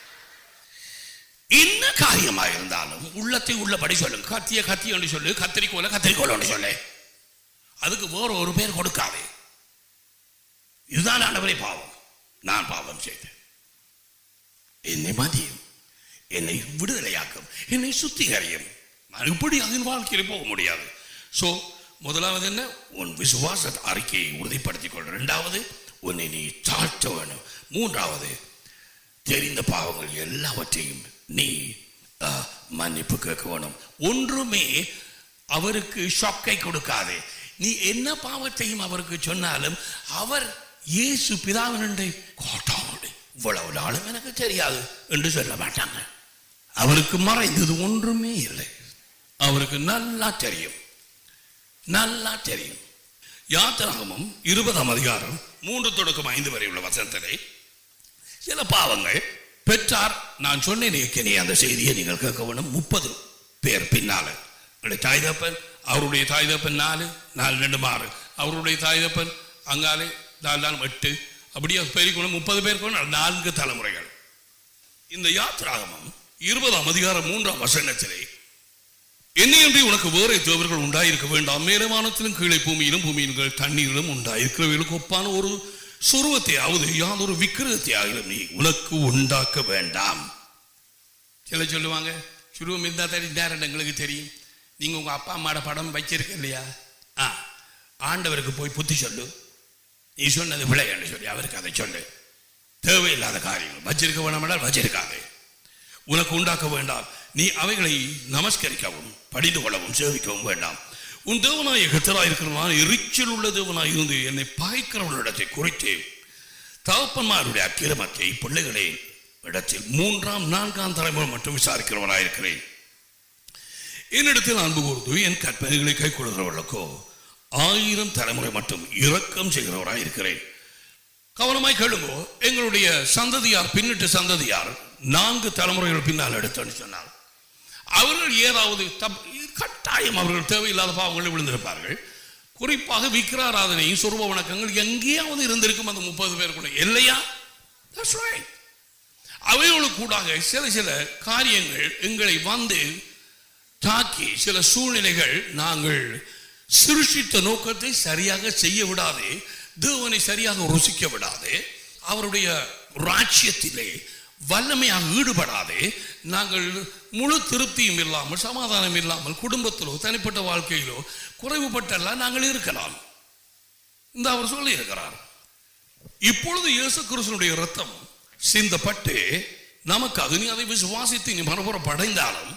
என்ன காரியமாக இருந்தாலும் உள்ளத்தை உள்ளபடி சொல்லு கத்திய கத்தி என்று சொல்லு கத்திரிக்கோல கத்திரிக்கோல் என்று சொல்லு அதுக்கு வேற ஒரு பேர் கொடுக்காதே இதுதான் ஆண்டவரை பாவம் நான் பாவம் செய்தேன் என்னை மதியும் என்னை விடுதலையாக்கும் என்னை சுத்திகரியும் நான் இப்படி அதன் வாழ்க்கையில் போக முடியாது ஸோ முதலாவது என்ன உன் விசுவாச அறிக்கையை உறுதிப்படுத்திக் கொள் இரண்டாவது உன்னை நீ தாழ்த்த வேணும் மூன்றாவது தெரிந்த பாவங்கள் எல்லாவற்றையும் நீ ஆ, மன்னிப்பு கேட்க வேணும் ஒன்றுமே அவருக்கு ஷாக்கை கொடுக்காதே நீ என்ன பாவத்தையும் அவருக்கு சொன்னாலும் அவர் இயேசு பிதாவினண்டை கோட்டாவுடைய இவ்வளவு நாளும் எனக்கு தெரியாது என்று சொல்ல மாட்டாங்க அவருக்கு மறைந்தது ஒன்றுமே இல்லை அவருக்கு நல்லா தெரியும் நல்லா தெரியும் யாத்திராகமும் இருபதாம் அதிகாரம் மூன்று தொடக்கம் ஐந்து வரை உள்ள வசனத்திலே சில பாவங்கள் பெற்றார் நான் சொன்னேன் ஏற்கனவே அந்த செய்தியை நீங்கள் கேட்க வேணும் முப்பது பேர் பின்னால என்னுடைய தாய் தப்பன் அவருடைய தாய் தப்பன் நாலு நாலு ரெண்டு மாறு அவருடைய தாய் தப்பன் அங்காலே நாலு நாலு எட்டு அப்படியே பெருக்கணும் முப்பது பேர் கொண்டு நான்கு தலைமுறைகள் இந்த யாத்திராகமம் இருபதாம் அதிகாரம் மூன்றாம் வசனத்திலே என்னையன்றி உனக்கு வேறு தேவர்கள் உண்டாயிருக்க வேண்டாம் மேலே வானத்திலும் கீழே பூமியிலும் பூமியின் கீழ் தண்ணீரிலும் உண்டாயிருக்கிறவர்களுக்கு ஒப்பான ஒரு சொருவத்தையாவது யாதொரு விக்கிரகத்தையாவது நீ உனக்கு உண்டாக்க வேண்டாம் சில சொல்லுவாங்க சுருவம் இருந்தால் தனி நேரம் எங்களுக்கு தெரியும் நீங்க உங்க அப்பா அம்மாட படம் வச்சிருக்க இல்லையா ஆ ஆண்டவருக்கு போய் புத்தி சொல்லு நீ சொன்னது விளையாண்டு சொல்லி அவருக்கு அதை சொல்லு தேவையில்லாத காரியங்கள் வச்சிருக்க வேண்டாம் வச்சிருக்காங்க உனக்கு உண்டாக்க வேண்டாம் நீ அவைகளை நமஸ்கரிக்கவும் படிந்து கொள்ளவும் சேவிக்கவும் வேண்டாம் உன் தேவனாய கத்தராய் இருக்கிறவன் எரிச்சல் உள்ள தேவனாய் இருந்து என்னை பாய்க்கிறவர்களிடத்தை குறித்து தகப்பன்மாருடைய அக்கிரமத்தை பிள்ளைகளே இடத்தில் மூன்றாம் நான்காம் தலைமுறை மட்டும் விசாரிக்கிறவனாயிருக்கிறேன் என்னிடத்தில் அன்பு கூர்ந்து என் கற்பனைகளை கை கொள்கிறவர்களுக்கோ ஆயிரம் தலைமுறை மட்டும் இரக்கம் செய்கிறவராய் இருக்கிறேன் கவனமாய் கேளுங்கோ எங்களுடைய சந்ததியார் பின்னிட்டு சந்ததியார் நான்கு தலைமுறைகள் பின்னால் எடுத்தோன்னு சொன்னார் அவர்கள் ஏதாவது தப் கட்டாயம் அவர்கள் தேவையில்லாத பாவங்களில் விழுந்திருப்பார்கள் குறிப்பாக விக்கிராராதனையும் சொருப வணக்கங்கள் எங்கேயாவது இருந்திருக்கும் அந்த முப்பது பேருக்குள்ள இல்லையா That's right. அவைகளுக்கு கூடாக சில சில காரியங்கள் எங்களை வந்து தாக்கி சில சூழ்நிலைகள் நாங்கள் சிருஷித்த நோக்கத்தை சரியாக செய்ய விடாதே தேவனை சரியாக ருசிக்க விடாதே அவருடைய ராஜ்யத்திலே வல்லமையாக ஈடுபடாதே நாங்கள் முழு திருப்தியும் இல்லாமல் சமாதானம் இல்லாமல் குடும்பத்திலோ தனிப்பட்ட வாழ்க்கையிலோ குறைவுபட்டெல்லாம் நாங்கள் இருக்கலாம் இந்த அவர் சொல்லி இருக்கிறார் இப்பொழுது இயேசு கிறிஸ்துனுடைய ரத்தம் சிந்தப்பட்டு நமக்காக நீ அதை விசுவாசித்து நீ மறுபுறம் படைந்தாலும்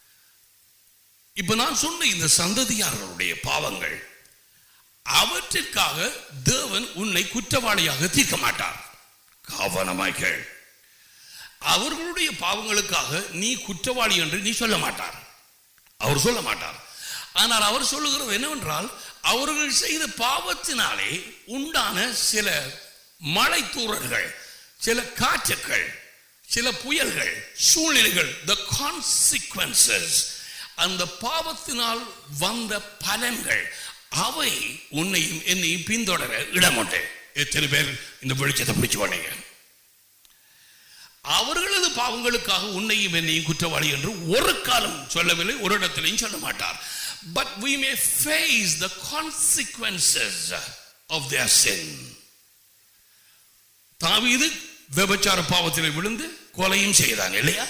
இப்ப நான் சொன்ன இந்த சந்ததியாரருடைய பாவங்கள் அவற்றிற்காக தேவன் உன்னை குற்றவாளியாக தீர்க்க மாட்டார் கவனமாய் கேள் அவர்களுடைய பாவங்களுக்காக நீ குற்றவாளி என்று நீ சொல்ல மாட்டார் அவர் சொல்ல மாட்டார் ஆனால் அவர் சொல்லுகிறது என்னவென்றால் அவர்கள் செய்த பாவத்தினாலே உண்டான சில மழை தூறல்கள் சில காற்றுக்கள் சில புயல்கள் சூழ்நிலைகள் the consequences அந்த பாவத்தினால் வந்த பலன்கள் அவை உன்னையும் என்னையும் பின்தொடர இடம் உண்டு எத்தனை பேர் இந்த வெளிச்சத்தை பிடிச்சு போனீங்க அவர்களது பாவங்களுக்காக உன்னையும் என்னையும் குற்றவாளி என்று ஒரு காலம் சொல்லவில்லை ஒரு இடத்திலையும் சொல்ல மாட்டார் but we may face the consequences of their sin தாவீது விபச்சார பாவத்தில் விழுந்து கொலையும் செய்தாங்க இல்லையா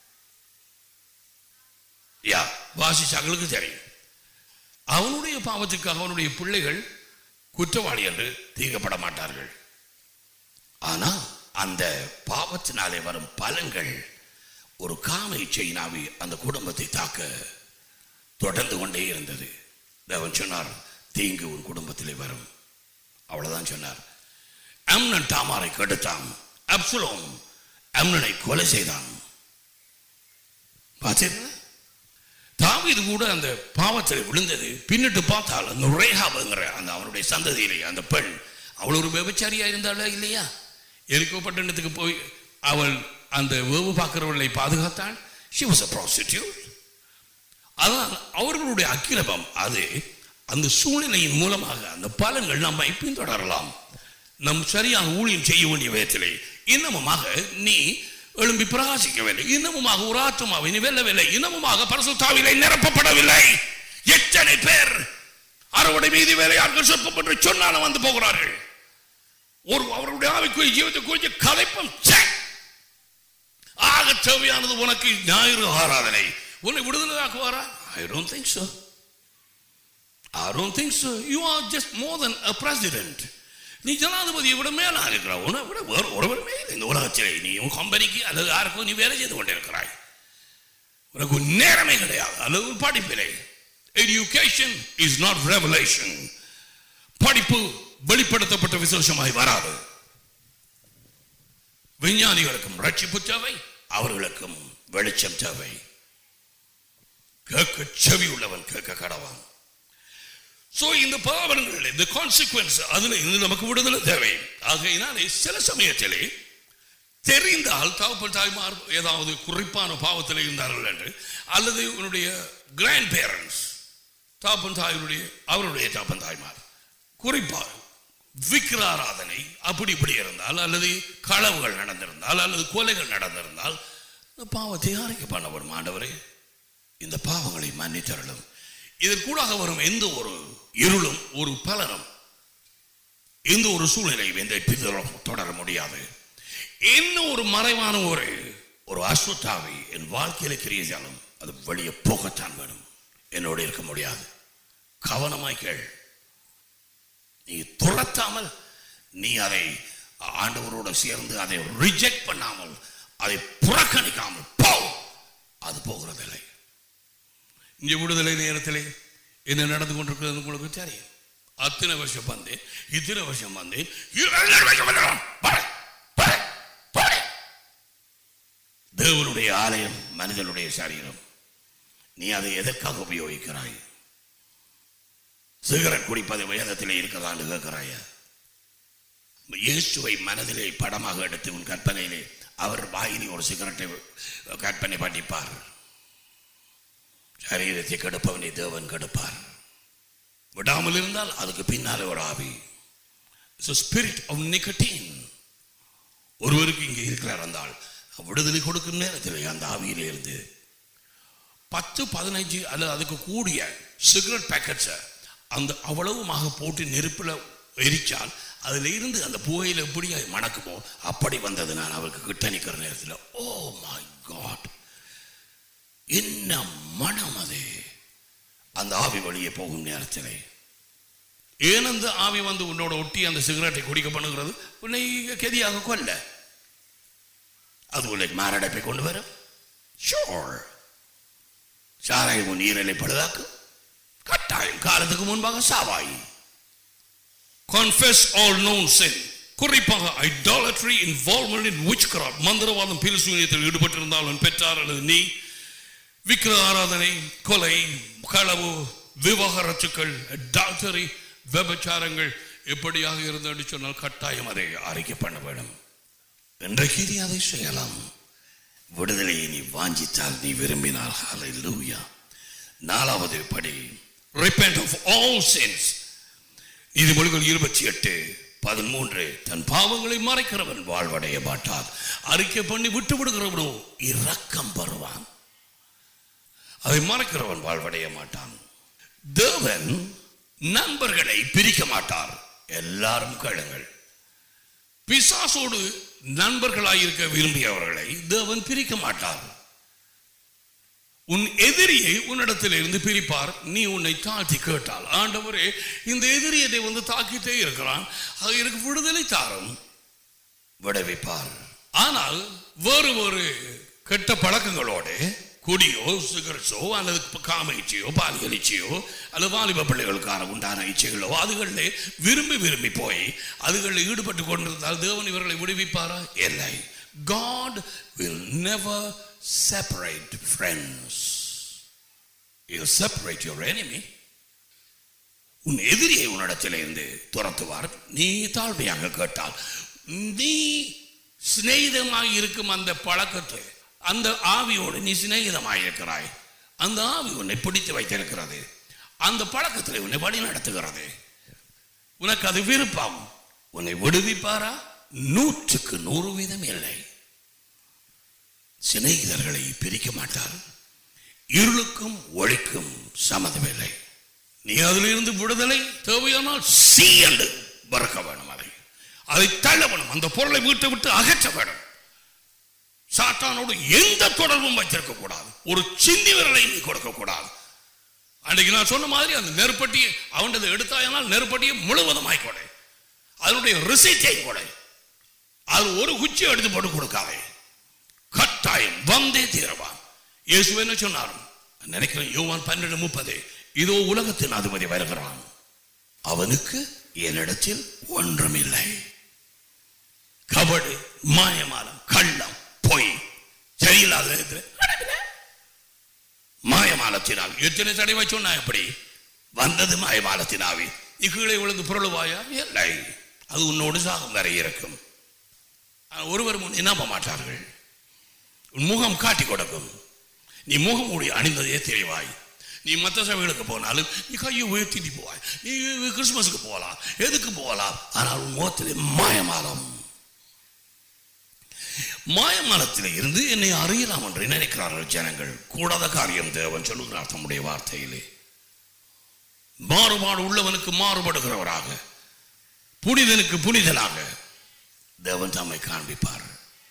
யா வாசிச்சாங்களுக்கு தெரியும் அவனுடைய பாவத்துக்காக அவனுடைய பிள்ளைகள் குற்றவாளி என்று தீர்க்கப்பட மாட்டார்கள் ஆனால் அந்த பாவத்தினாலே வரும் பலன்கள் ஒரு காமை செயினாவி அந்த குடும்பத்தை தாக்க தொடர்ந்து கொண்டே இருந்தது தேவன் சொன்னார் தீங்கு உன் குடும்பத்திலே வரும் அவ்வளவுதான் சொன்னார் அம்னன் தாமாரை கெடுத்தான் அப்சுலோம் அம்னனை கொலை செய்தான் பார்த்தீங்களா தாவீது கூட அந்த பாவத்தில் விழுந்தது பின்னிட்டு பார்த்தால் அந்த ரேஹாபுங்கிற அந்த அவனுடைய சந்ததியிலே அந்த பெண் அவள் ஒரு விபச்சாரியா இருந்தாளா இல்லையா எரிக்கோ பட்டணத்துக்கு போய் அவள் அந்த வேவு பார்க்கிறவர்களை பாதுகாத்தாள் she was a prostitute அதனால் அவர்களுடைய அக்கிரமம் அது அந்த சூழ்நிலையின் மூலமாக அந்த பலன்கள் நம்மை பின்தொடரலாம் நம் சரியாக ஊழியம் செய்ய வேண்டிய விதத்திலே இன்னமுமாக நீ எழும்பி பிரகாசிக்கவில்லை இன்னமுமாக ஒரு ஆத்மாவை நீ வெல்லவில்லை இன்னமுமாக பரசுத்தாவிலை நிரப்பப்படவில்லை எத்தனை பேர் அறுவடை மீதி வேலையாட்கள் சொற்பம் என்று சொன்னாலும் வந்து போகிறார்கள் ஒரு அவர்களுடைய ஆவிக்குரிய ஜீவத்தை குறித்து கலைப்பம் ச்சே! ஆக தேவையானது உனக்கு ஞாயிறு ஆராதனை உன்னை விடுதலையாக்குவாரா I don't think so I don't think so. You are just more than a president. நீ ஜனாதிபதியை விட மேலா இருக்கிற உன்னை விட வேறு ஒருவருமே இல்லை இந்த உலகத்திலே நீ உன் கம்பெனிக்கு அல்லது யாருக்கும் நீ வேலை செய்து கொண்டிருக்கிறாய் உனக்கு ஒரு நேரமே கிடையாது அல்லது ஒரு படிப்பில்லை எஜுகேஷன் இஸ் நாட் ரெவலேஷன் படிப்பு வெளிப்படுத்தப்பட்ட விசேஷமாய் வராது விஞ்ஞானிகளுக்கும் ரட்சிப்பு தேவை அவர்களுக்கும் வெளிச்சம் தேவை கேட்க செவி உள்ளவன் கேட்க கடவான் சோ இந்த பாவங்கள் இந்த கான்சிக்வன்ஸ் அதுல இருந்து நமக்கு விடுதலை தேவை ஆகையினாலே சில சமயத்திலே தெரிந்தால் தகப்பன் தாய்மார் ஏதாவது குறிப்பான பாவத்தில் இருந்தார்கள் என்று அல்லது உன்னுடைய கிராண்ட் பேரண்ட்ஸ் தாப்பன் தாயுடைய அவருடைய தாப்பன் தாய்மார் குறிப்பாக விக்கிராராதனை அப்படி இப்படி இருந்தால் அல்லது களவுகள் நடந்திருந்தால் அல்லது கொலைகள் நடந்திருந்தால் இந்த பாவத்தை அறிக்கை பண்ணப்படும் ஆண்டவரே இந்த பாவங்களை மன்னித்தருளும் இதற்கூடாக வரும் எந்த ஒரு இருளும் ஒரு பலனும் எந்த ஒரு சூழ்நிலையும் எந்த பிதரும் தொடர முடியாது என்ன ஒரு மறைவான ஒரு ஒரு அஸ்வத்தாவை என் வாழ்க்கையில கிரியாலும் அது வெளியே போகத்தான் வேணும் என்னோடு இருக்க முடியாது கவனமாய் கேள் நீ துரத்தாமல் நீ அதை ஆண்டவரோடு சேர்ந்து அதை ரிஜெக்ட் பண்ணாமல் அதை புறக்கணிக்காமல் போ அது போகிறதில்லை இங்கே விடுதலை நேரத்திலே என்ன நடந்து கொண்டிருக்கிறது உங்களுக்கு தெரியும் அத்தனை வருஷம் வந்தேன் இத்தனை வருஷம் வந்தேன் இருபது வருஷம் வந்தேன். போடு, போடு, போடு. தேவனுடைய ஆலயம் மனிதனுடைய சரீரம் நீ அதை எதற்காக உபயோகிக்கிறாய் சிகரெட் குடிப்பது வேதத்திலே இருக்கதான்னு கேட்கிறாய இயேசுவை மனதிலே படமாக எடுத்து உன் கற்பனையிலே அவர் வாயிலே ஒரு சிகரெட்டை கற்பனை பண்ணிப்பார் சரீரத்தை கெடுப்பவனை தேவன் கெடுப்பார் விடாமல் இருந்தால் அதுக்கு பின்னாலே ஒரு ஆவி ஸ்பிரிட் ஆஃப் நிக்கட்டீன் ஒருவருக்கு இங்கே இருக்கிறார் அந்த ஆள் விடுதலை கொடுக்கும் நேரத்தில் அந்த ஆவியிலே இருந்து பத்து பதினைஞ்சு அல்லது அதுக்கு கூடிய சிகரெட் பேக்கெட்ஸை அந்த அவ்வளவுமாக போட்டு நெருப்பில் எரிச்சால் அதில் இருந்து அந்த புகையில் எப்படி அது மணக்குமோ அப்படி வந்தது நான் அவருக்கு கிட்ட நிற்கிற நேரத்தில் ஓ மை காட் என்ன மனம் அது அந்த ஆவி வழியே போகும் நேரத்தில் ஏன் அந்த ஆவி வந்து உன்னோட ஒட்டி அந்த சிகரெட்டை குடிக்க பண்ணுகிறது உன்னை கெதியாக கொல்ல அது உன்னை மாரடைப்பை கொண்டு வரும் ஷோர் சாராயம் உன் நீரலை பழுதாக்கும் கட்டாயம் காலத்துக்கு முன்பாக சாவாய் confess all known sin குறிப்பாக idolatry involvement in witchcraft மந்திரவாதம் பிரிசூனியத்தில் ஈடுபட்டிருந்தாலும் பெற்றார் அல்லது நீ விக்கிர ஆராதனை கொலை களவு விவகாரத்துக்கள் டாக்டரி விபச்சாரங்கள் எப்படியாக இருந்தது சொன்னால் கட்டாயம் அதை அறிக்கை பண்ண வேண்டும் இன்றைக்கு நீ அதை செய்யலாம் விடுதலையை நீ வாஞ்சித்தால் நீ விரும்பினால் ஹalleluya நாலாவது படி repent of all sins நீதிமொழிகள் இருபத்தி எட்டு பதிமூன்று தன் பாவங்களை மறைக்கிறவன் வாழ்வடைய மாட்டான் அறிக்கை பண்ணி விட்டு விடுகிறவனோ இரக்கம் பெறுவான் அதை மறைக்கிறவன் வாழ்வடைய மாட்டான் தேவன் நண்பர்களை பிரிக்க மாட்டார் எல்லாரும் கேளுங்கள் பிசாசோடு நண்பர்களாயிருக்க விரும்பியவர்களை தேவன் பிரிக்க மாட்டார் உன் எதிரியை உன்னிடத்தில் இருந்து பிரிப்பார் நீ உன்னை தாழ்த்தி கேட்டால் ஆண்டவரே இந்த எதிரி என்னை வந்து தாக்கிட்டே இருக்கிறான் அது எனக்கு விடுதலை தாரும் விடுவிப்பார் ஆனால் வேறு ஒரு கெட்ட பழக்கங்களோடு குடியோ சிகரெட்ஸோ அல்லது காம இச்சையோ பாலியல் இச்சையோ அல்லது வாலிப பிள்ளைகளுக்கான உண்டான இச்சைகளோ அதுகளில் விரும்பி விரும்பி போய் அதுகளில் ஈடுபட்டு கொண்டிருந்தால் தேவன் இவர்களை விடுவிப்பாரா இல்லை God will never separate friends. He'll separate your enemy. உன் எதிரியை உன்னிடத்தில் இருந்து துரத்துவார் நீ தாழ்மையாக கேட்டால் நீ சிநேகிதமாக இருக்கும் அந்த பழக்கத்தை அந்த ஆவியோடு நீ சிநேகிதமாக இருக்கிறாய் அந்த ஆவி உன்னை பிடித்து வைத்திருக்கிறது அந்த பழக்கத்தில் உன்னை வழி நடத்துகிறது உனக்கு அது விருப்பம் உன்னை விடுவிப்பாரா நூற்றுக்கு நூறு வீதம் இல்லை சிநேகிதர்களை பிரிக்க மாட்டார் இருளுக்கும் ஒளிக்கும் சம்மதமில்லை நீ அதிலிருந்து விடுதலை தேவையானால் சீ என்று மறக்க வேணும் அதை அதை தள்ள வேணும் அந்த பொருளை வீட்டை விட்டு அகற்ற வேணும் சாத்தானோடு எந்த தொடர்பும் வைத்திருக்க கூடாது ஒரு சிந்தி விரலை நீ கொடுக்க கூடாது அன்றைக்கு நான் சொன்ன மாதிரி அந்த நெருப்பட்டியை அவனது எடுத்தாயனால் நெருப்பட்டியை முழுவதுமாய் கொடை அதனுடைய ரிசீட்டை கொடை அது ஒரு குச்சி எடுத்து போட்டு கொடுக்காதே கட்டாயம் வந்தே தீரவான் இயேசு என்ன சொன்னார் நினைக்கிறேன் யோவான் பன்னெண்டு முப்பது இதோ உலகத்தின் அதிபதி வருகிறான் அவனுக்கு என்னிடத்தில் ஒன்றுமில்லை கபடு மாயமாலம் கள்ளம் பொய் சரியில்லாத நேரத்தில் மாயமாலத்தினால் எத்தனை தடவை சொன்னா எப்படி வந்தது மாயமாலத்தினாவி நீ கீழே விழுந்து புரளுவாயா இல்லை அது உன்னோடு சாகும் வரை இருக்கும் ஆனால் ஒருவர் முன் நம்ப மாட்டார்கள் உன் முகம் காட்டி கொடுக்கும் நீ முகம் மூடி அணிந்ததே தெளிவாய் நீ மற்ற சபைகளுக்கு போனாலும் நீ கையை உயர்த்தி போவாய் நீ கிறிஸ்துமஸுக்கு போகலாம் எதுக்கு போகலாம் ஆனால் உன் முகத்திலே மாயமாலம் மாயமாலத்திலே இருந்து என்னை அறியலாம் என்று நினைக்கிறார்கள் ஜனங்கள் கூடாத காரியம் தேவன் சொல்லுகிறார் தம்முடைய வார்த்தையிலே மாறுபாடு உள்ளவனுக்கு மாறுபடுகிறவராக புனிதனுக்கு புனிதனாக தேவன் தம்மை காண்பிப்பார்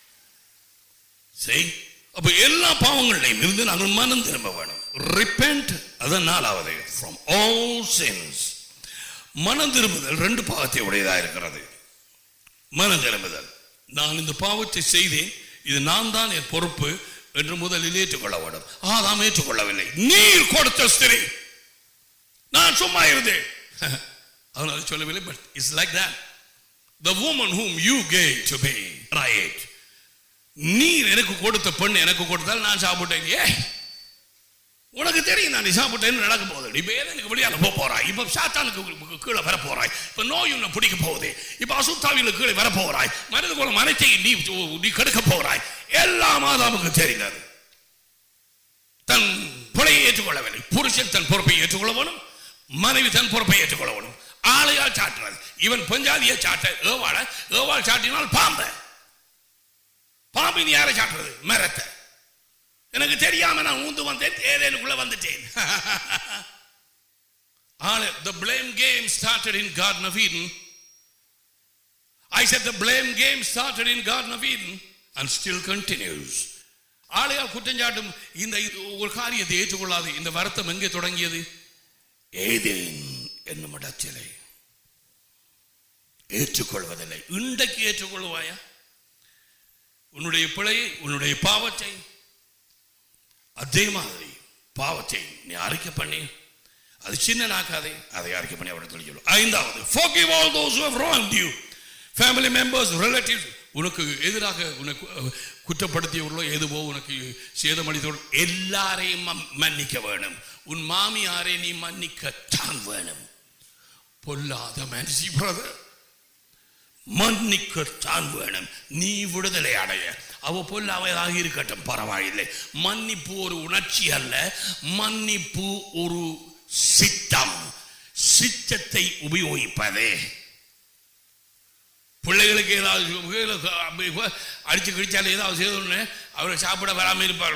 செய் அப்ப எல்லா பாவங்களையும் இருந்து நாங்கள் மனம் திரும்ப வேணும் ரிப்பெண்ட் அதான் நாலாவது ஃப்ரம் ஆல் சின்ஸ் மனம் திரும்புதல் ரெண்டு பாவத்தை உடையதா இருக்கிறது மனம் திரும்புதல் நான் இந்த பாவத்தை செய்தேன் இது நான் தான் என் பொறுப்பு என்று முதலில் ஏற்றுக்கொள்ள வேண்டும் ஆதாம் ஏற்றுக்கொள்ளவில்லை நீர் கொடுத்த ஸ்திரீ நான் சும்மா இருந்தேன் அதனால சொல்லவில்லை but it's like that the woman whom you gave to me right நீர் எனக்கு கொடுத்த பெண் எனக்கு கொடுத்தால் நான் சாப்பிட்டேன் ஏ உனக்கு தெரியும் நான் நீ சாப்பிட்டேன்னு நடக்க போகுது இப்ப ஏதோ எனக்கு வெளியால போக போறாய் இப்ப சாத்தானுக்கு கீழே வர போறாய் இப்ப நோய் உன்னை பிடிக்க போகுது இப்ப அசுத்தாவில கீழே வர போறாய் மனித குலம் அனைத்தையும் நீ நீ கெடுக்க போறாய் எல்லாம் மாதாவுக்கு தெரிந்தது தன் பிழையை ஏற்றுக்கொள்ளவில்லை புருஷன் தன் பொறுப்பை ஏற்றுக்கொள்ள வேணும் மனைவி தன் பொறுப்பை ஏற்றுக்கொள்ள வேணும் ஆளையால் சாட்டுறது இவன் பஞ்சாதியை சாட்ட ஏவாள ஏவாள் சாட்டினால் பாம்ப பாம்பு நீ யாரை சாட்டுறது மரத்தை எனக்கு தெரியாம நான் ஊந்து வந்தேன் ஏதேனுக்குள்ள வந்துட்டேன் ஆளு the blame game started in garden of eden i said the blame game started in garden of eden and still continues ஆளையால் குற்றஞ்சாட்டும் இந்த இது ஒரு காரியத்தை ஏற்றுக்கொள்ளாது இந்த வருத்தம் எங்கே தொடங்கியது ஏதேன் என்னும் இடத்திலே ஏற்றுக்கொள்வதில்லை இன்றைக்கு ஏற்றுக்கொள்வாயா உன்னுடைய பிழையை உன்னுடைய பாவத்தை அதே மாதிரி பாவத்தை நீ அறிக்கை பண்ணி அது சின்னனாக்காதே அதை அறிக்கை பண்ணி அவரை சொல்லும் ஐந்தாவது forgive all those who have wronged you family members relatives உனக்கு எதிராக உனக்கு அஹ், குற்றப்படுத்தியவர்களோ எதுவோ உனக்கு சேதமளித்தவர்கள் எல்லாரையும் மன்- மன்னிக்க வேணும் உன் மாமியாரை நீ மன்னிக்கத்தான் வேணும் பொல்லாத மனுஷி பிரதர் மன்னிக்கத்தான் வேணும் நீ விடுதலை அடைய அவ பொல்லாவதாக இருக்கட்டும் பரவாயில்லை மன்னிப்பு ஒரு உணர்ச்சி அல்ல மன்னிப்பு ஒரு சித்தம் சித்தத்தை உபயோகிப்பதே பிள்ளைகளுக்கு ஏதாவது அடிச்சு கிடிச்சாலும் ஏதாவது செய்தோன்னு அவரை சாப்பிட வராம இருப்பார்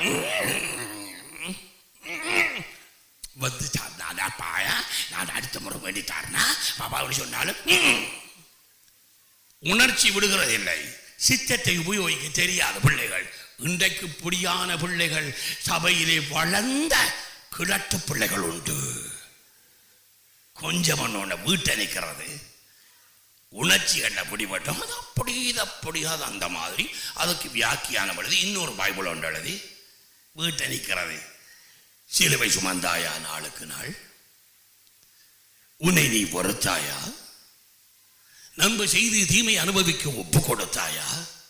வந்து சாப்பிட்டா பாயா நான் அடுத்த முறை வேண்டிட்டாருன்னா பாப்பா அப்படி சொன்னாலும் "ம்." உணர்ச்சி விடுகிறதில்லை சித்தத்தை உபயோகிக்க தெரியாத பிள்ளைகள் இன்றைக்கு பொடியான பிள்ளைகள் சபையிலே வளர்ந்த கிழட்டு பிள்ளைகள் உண்டு கொஞ்சம் ஒன்று வீட்டை நிற்கிறது உணர்ச்சி என்ன பிடிபட்டோம் அது அப்படி இது அப்படி அது அந்த மாதிரி அதுக்கு வியாக்கியானம் எழுதி இன்னொரு பைபிள் ஒன்று எழுதி வீட்டை நிற்கிறது சிலுவை சுமந்தாயா நாளுக்கு நாள் உன்னை நீ பொறுத்தாயா நன்மை செய்து தீமை அனுபவிக்க ஒப்பு கொடுத்தாயா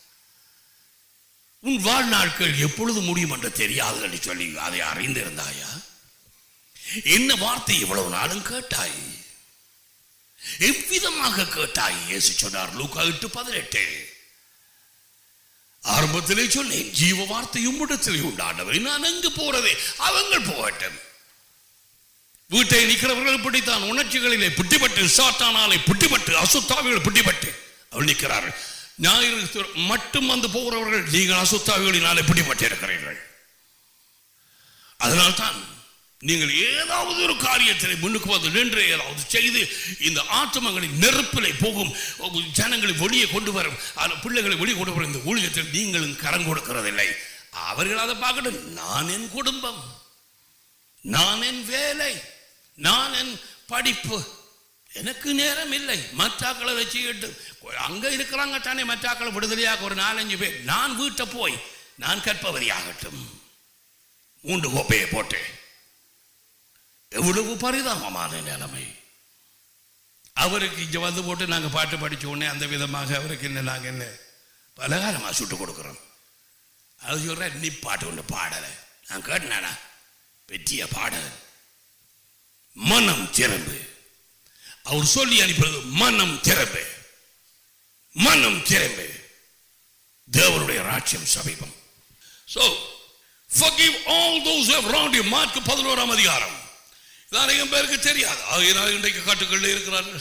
உன் வாழ்நாட்கள் எப்பொழுது முடியும் என்று தெரியாது என்று சொல்லி அதை அறிந்திருந்தாயா என்ன வார்த்தை இவ்வளவு நாளும் கேட்டாய் எவ்விதமாக கேட்டாய் இயேசு சொன்னார் லூக்கா எட்டு பதினெட்டு ஆரம்பத்திலே சொன்னேன் ஜீவ வார்த்தையும் இடத்திலே உண்டாண்டவர் நான் எங்கு போறதே அவங்க போகட்டும் வீட்டை நிற்கிறவர்கள் இப்படித்தான் உணர்ச்சிகளிலே புட்டிப்பட்டு சாத்தானாலே புட்டிப்பட்டு அசுத்தாவிகள் புட்டிப்பட்டு அவள் நிற்கிறார்கள் ஞாயிறு மட்டும் வந்து போகிறவர்கள் நீங்கள் அசுத்தாவிகளினாலே பிடிபட்டு இருக்கிறீர்கள் அதனால்தான் நீங்கள் ஏதாவது ஒரு காரியத்தில் முன்னுக்கு வந்து நின்று ஏதாவது செய்து இந்த ஆத்மங்களின் நெருப்பிலே போகும் ஜனங்களை வெளியே கொண்டு வரும் அந்த பிள்ளைகளை வெளியே கொண்டு வரும் இந்த ஊழியத்தில் நீங்களும் கரம் கொடுக்கிறதில்லை அவர்கள் அதை பார்க்கட்டும் நான் என் குடும்பம் நான் என் வேலை நான் என் படிப்பு எனக்கு நேரம் இல்லை மற்றாக்களை வச்சுக்கிட்டு அங்க இருக்கிறாங்க தானே மற்றாக்களை விடுதலையாக ஒரு நாலஞ்சு பேர் நான் வீட்டை போய் நான் கற்பவரி ஆகட்டும் மூன்று கோப்பையை போட்டேன் எவ்வளவு பரிதாபமான நிலைமை அவருக்கு இங்க வந்து போட்டு நாங்க பாட்டு படிச்ச உடனே அந்த விதமாக அவருக்கு என்ன நாங்க என்ன பலகாரமா சுட்டு கொடுக்குறோம் அது சொல்ற நீ பாட்டு ஒன்று பாடல நான் கேட்டேனா பெற்றிய பாடல் மனம் திறம்பு அவர் சொல்லி அனுப்பினது மனம் திறம்பு மனம் திறம்பு தேவனுடைய ராட்சியம் சமீபம் so forgive all those who have wronged you Mark பதினோராம் அதிகாரம் இது அநேகம் பேருக்கு தெரியாது ஆகையினால் இன்றைக்கு காட்டுக்குள்ளே இருக்கிறார்கள்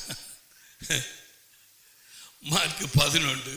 மார்க் பதினொன்று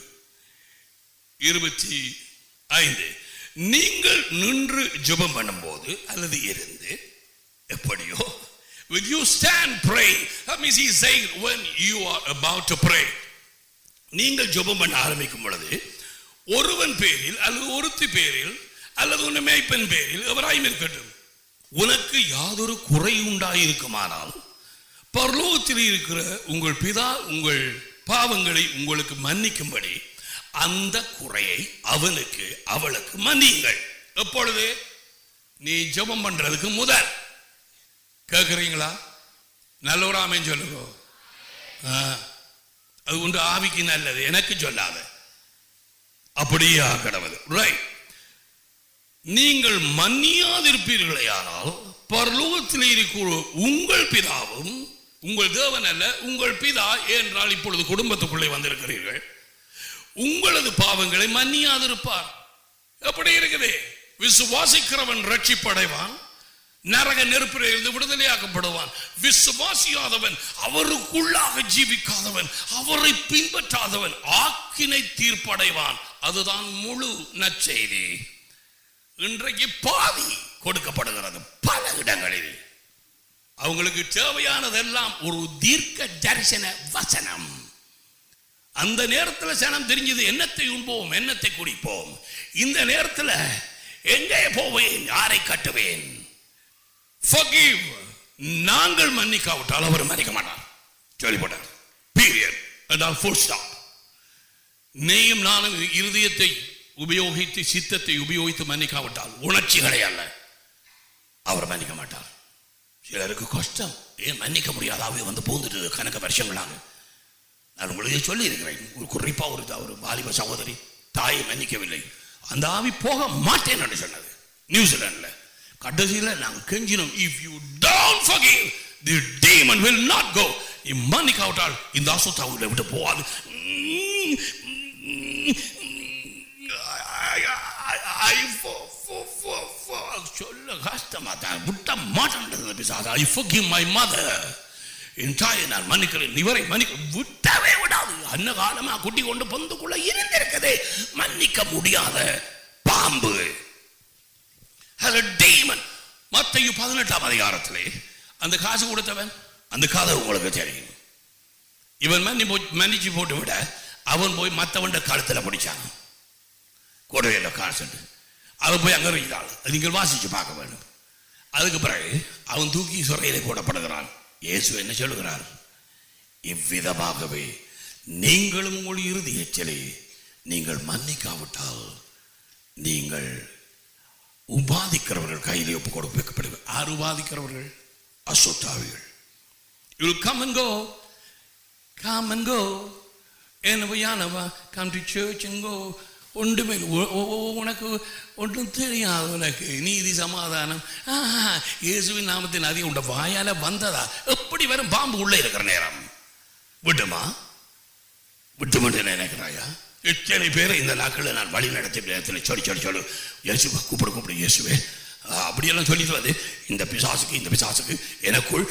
இருபத்தி ஐந்து நீங்கள் நின்று ஜெபம் பண்ணும்போது அல்லது இருந்து எப்படியோ when you stand praying that means he's saying when you are about to pray நீங்கள் ஜெபம் பண்ண ஆரம்பிக்கும் பொழுது ஒருவன் பேரில் அல்லது ஒருத்தி பேரில் அல்லது உன் மேய்ப்பன் பேரில் எவராயும் இருக்கட்டும் உனக்கு யாதொரு குறை உண்டாயிருக்குமானால் பரலோகத்தில் இருக்கிற உங்கள் பிதா உங்கள் பாவங்களை உங்களுக்கு மன்னிக்கும்படி அந்த குறையை அவனுக்கு அவளுக்கு மன்னியுங்கள் எப்பொழுது நீ ஜெபம் பண்றதுக்கு முதல் கேட்குறீங்களா நல்லவராமே சொல்லுங்க ஆ, அது உண்டு ஆவிக்கு நல்லது எனக்கு சொல்லாத அப்படியே கடவுள் ரைட் நீங்கள் மன்னியாதிருப்பீர்களே ஆனால் பரலோகத்தில் இருக்கிற உங்கள் பிதாவும் உங்கள் தேவன் அல்ல உங்கள் பிதா என்றால் இப்பொழுது குடும்பத்துக்குள்ளே வந்திருக்கிறீர்கள் உங்களது பாவங்களை மன்னியாதிருப்பார் எப்படி இருக்குது விசுவாசிக்கிறவன் ரட்சிப்படைவான் நரக நெருப்பில் இருந்து விடுதலையாக்கப்படுவான் விசுவாசியாதவன் அவருக்குள்ளாக ஜீவிக்காதவன் அவரை பின்பற்றாதவன் ஆக்கினை தீர்ப்படைவான் அதுதான் முழு நற்செய்தி இன்றைக்கு பாதி கொடுக்கப்படுகிறது பல இடங்களில் அவங்களுக்கு தேவையானதெல்லாம் ஒரு தீர்க்க தரிசன வசனம் அந்த நேரத்தில் சனம் தெரிஞ்சது என்னத்தை உண்போம் என்னத்தை குடிப்போம் இந்த நேரத்தில் எங்கே போவேன் யாரை கட்டுவேன் forgive நாங்கள் மன்னிக்காவிட்டால் அவர் மன்னிக்க மாட்டார் சொல்லி போட்டார் பீரியட் என்றால் ஃபுல் ஸ்டாப் நீயும் நானும் இருதயத்தை உபயோகித்து சித்தத்தை உபயோகித்து மன்னிக்காவிட்டால் உணர்ச்சிகளை அல்ல அவர் மன்னிக்க மாட்டார் சிலருக்கு கஷ்டம் ஏன் மன்னிக்க முடியாத அவை வந்து பூந்துட்டு கணக்க வருஷங்களாக நான் உங்களுக்கு சொல்லி இருக்கிறேன் ஒரு குறிப்பா ஒரு ஒரு வாலிப சகோதரி தாயை மன்னிக்கவில்லை அந்த ஆவி போக மாட்டேன் என்று சொன்னது நியூசிலாந்துல கடைசியில் நாங்கள் கெஞ்சினோம் if you don't forgive the demon will not go நீ மன்னிக்காவிட்டால் இந்த அசுத்தாவுல விட்டு போகாது I- for- for- for- for- சொல்ல கஷ்டமா தான் விட்ட மாட்டேன் பிசாசு ஐ forgive my mother என் தாயை நான் மன்னிக்கிறேன் இவரை மன்னிக்க விட்டவே விடாது அன்ன காலமா குட்டி கொண்டு பொந்துக்குள்ள இருந்திருக்குது மன்னிக்க முடியாத பாம்பு as a demon மத்தையு பதினெட்டாம் அதிகாரத்திலே அந்த காசு கொடுத்தவன் அந்த கதை உங்களுக்கு தெரியும் இவன் மன்னி போ- மன்னிச்சு போட்டு விட அவன் போய் மற்றவன் கழுத்துல பிடிச்சான் கொடுவையில் காசு அவன் போய் அங்கே இருக்கிறாள் அது நீங்கள் வாசிச்சு பார்க்க வேண்டும் அதுக்கு பிறகு அவன் தூக்கி சிறையிலே போடப்படுகிறான் இயேசு என்ன சொல்லுகிறார் இவ்விதமாகவே நீங்களும் உங்கள் இறுதி எச்சலே நீங்கள் மன்னிக்காவிட்டால் நீங்கள் உபாதிக்கிறவர்கள் கையிலே ஒப்பு கொடுக்கப்படுவது யார் உபாதிக்கிறவர்கள் அசுத்தாவிகள் you come and go come and go என்னவா யானவா come to church and go ஒன்றுமே இல்லை. உ- உ- உ- உனக்கு ஒன்றும் தெரியாது உனக்கு நீதி சமாதானம் ஆஹா, இயேசுவின் நாமத்தின் அதிகம் உண்ட வாயால வந்ததா எப்படி வரும் பாம்பு உள்ளே இருக்கிற நேரம் விட்டுமா விட்டுமென்று நினைக்கிறாயா எத்தனை பேரை இந்த நாட்களில் நான் வழி நடத்திய நேரத்தில் சொல்லி சொல்லி சொல்லு இயேசுவை கூப்பிடு கூப்பிடு இயேசுவே ஆ, அப்படியெல்லாம் சொல்லிட்டு வந்து இந்த பிசாசுக்கு இந்த பிசாசுக்கு எனக்குள்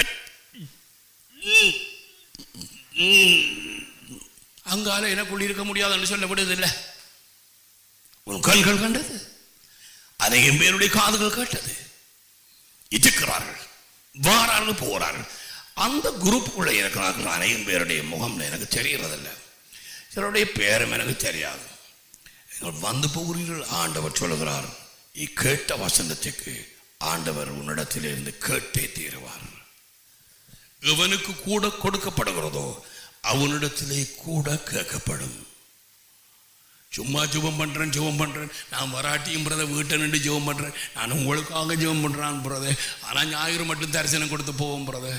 அங்கால எனக்குள் இருக்க முடியாதுன்னு சொல்ல விடுவதில்லை உன் கண்கள் கண்டது அநேகம் பேருடைய காதுகள் கேட்டது இருக்கிறார்கள் வாரார்கள் போகிறார்கள் அந்த குரூப்புக்குள்ள இருக்கிறார்கள் அநேகம் பேருடைய முகம் எனக்கு தெரியறதில்ல சிலருடைய பேரும் எனக்கு தெரியாது நீங்கள் வந்து போகிறீர்கள் ஆண்டவர் சொல்லுகிறார் இக்கேட்ட வசனத்துக்கு ஆண்டவர் உன்னிடத்திலிருந்து கேட்டே தீருவார் எவனுக்கு கூட கொடுக்கப்படுகிறதோ அவனிடத்திலே கூட கேட்கப்படும் சும்மா ஜெபம் பண்றேன் ஜெபம் பண்றேன் நான் வராட்டியும் பிரதர் வீட்டை நின்று ஜெபம் பண்றேன் நான் உங்களுக்காக ஜெபம் பண்றான் பிரதர் ஆனா ஞாயிறு மட்டும் தரிசனம் கொடுத்து போவோம் brother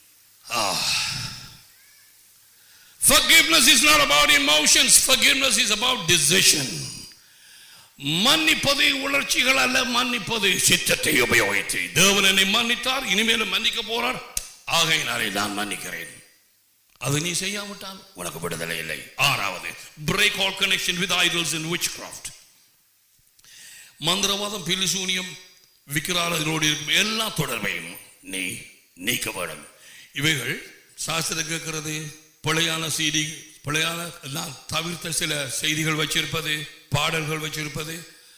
Forgiveness is not about emotions. Forgiveness is about decision. மன்னிப்பது உணர்ச்சிகள் அல்ல மன்னிப்பது சித்தத்தை உபயோகித்து தேவன் என்னை மன்னித்தார் இனிமேலும் மன்னிக்க போறார் ஆகையினாலே நான் மன்னிக்கிறேன் அது நீ செய்யாவிட்டால் உனக்கு விடுதலை இல்லை ஆறாவது break all connection with idols in witchcraft மந்திரவாதம் பிலிசூனியம் விக்கிராலோடு இருக்கும் எல்லா தொடர்பையும் நீ நீக்க வேண்டும் இவைகள் சாஸ்திரம் கேட்கிறது பிழையான செய்தி பிழையான நான் தவிர்த்த சில செய்திகள் வச்சிருப்பது பாடல்கள் வச்சிருப்பது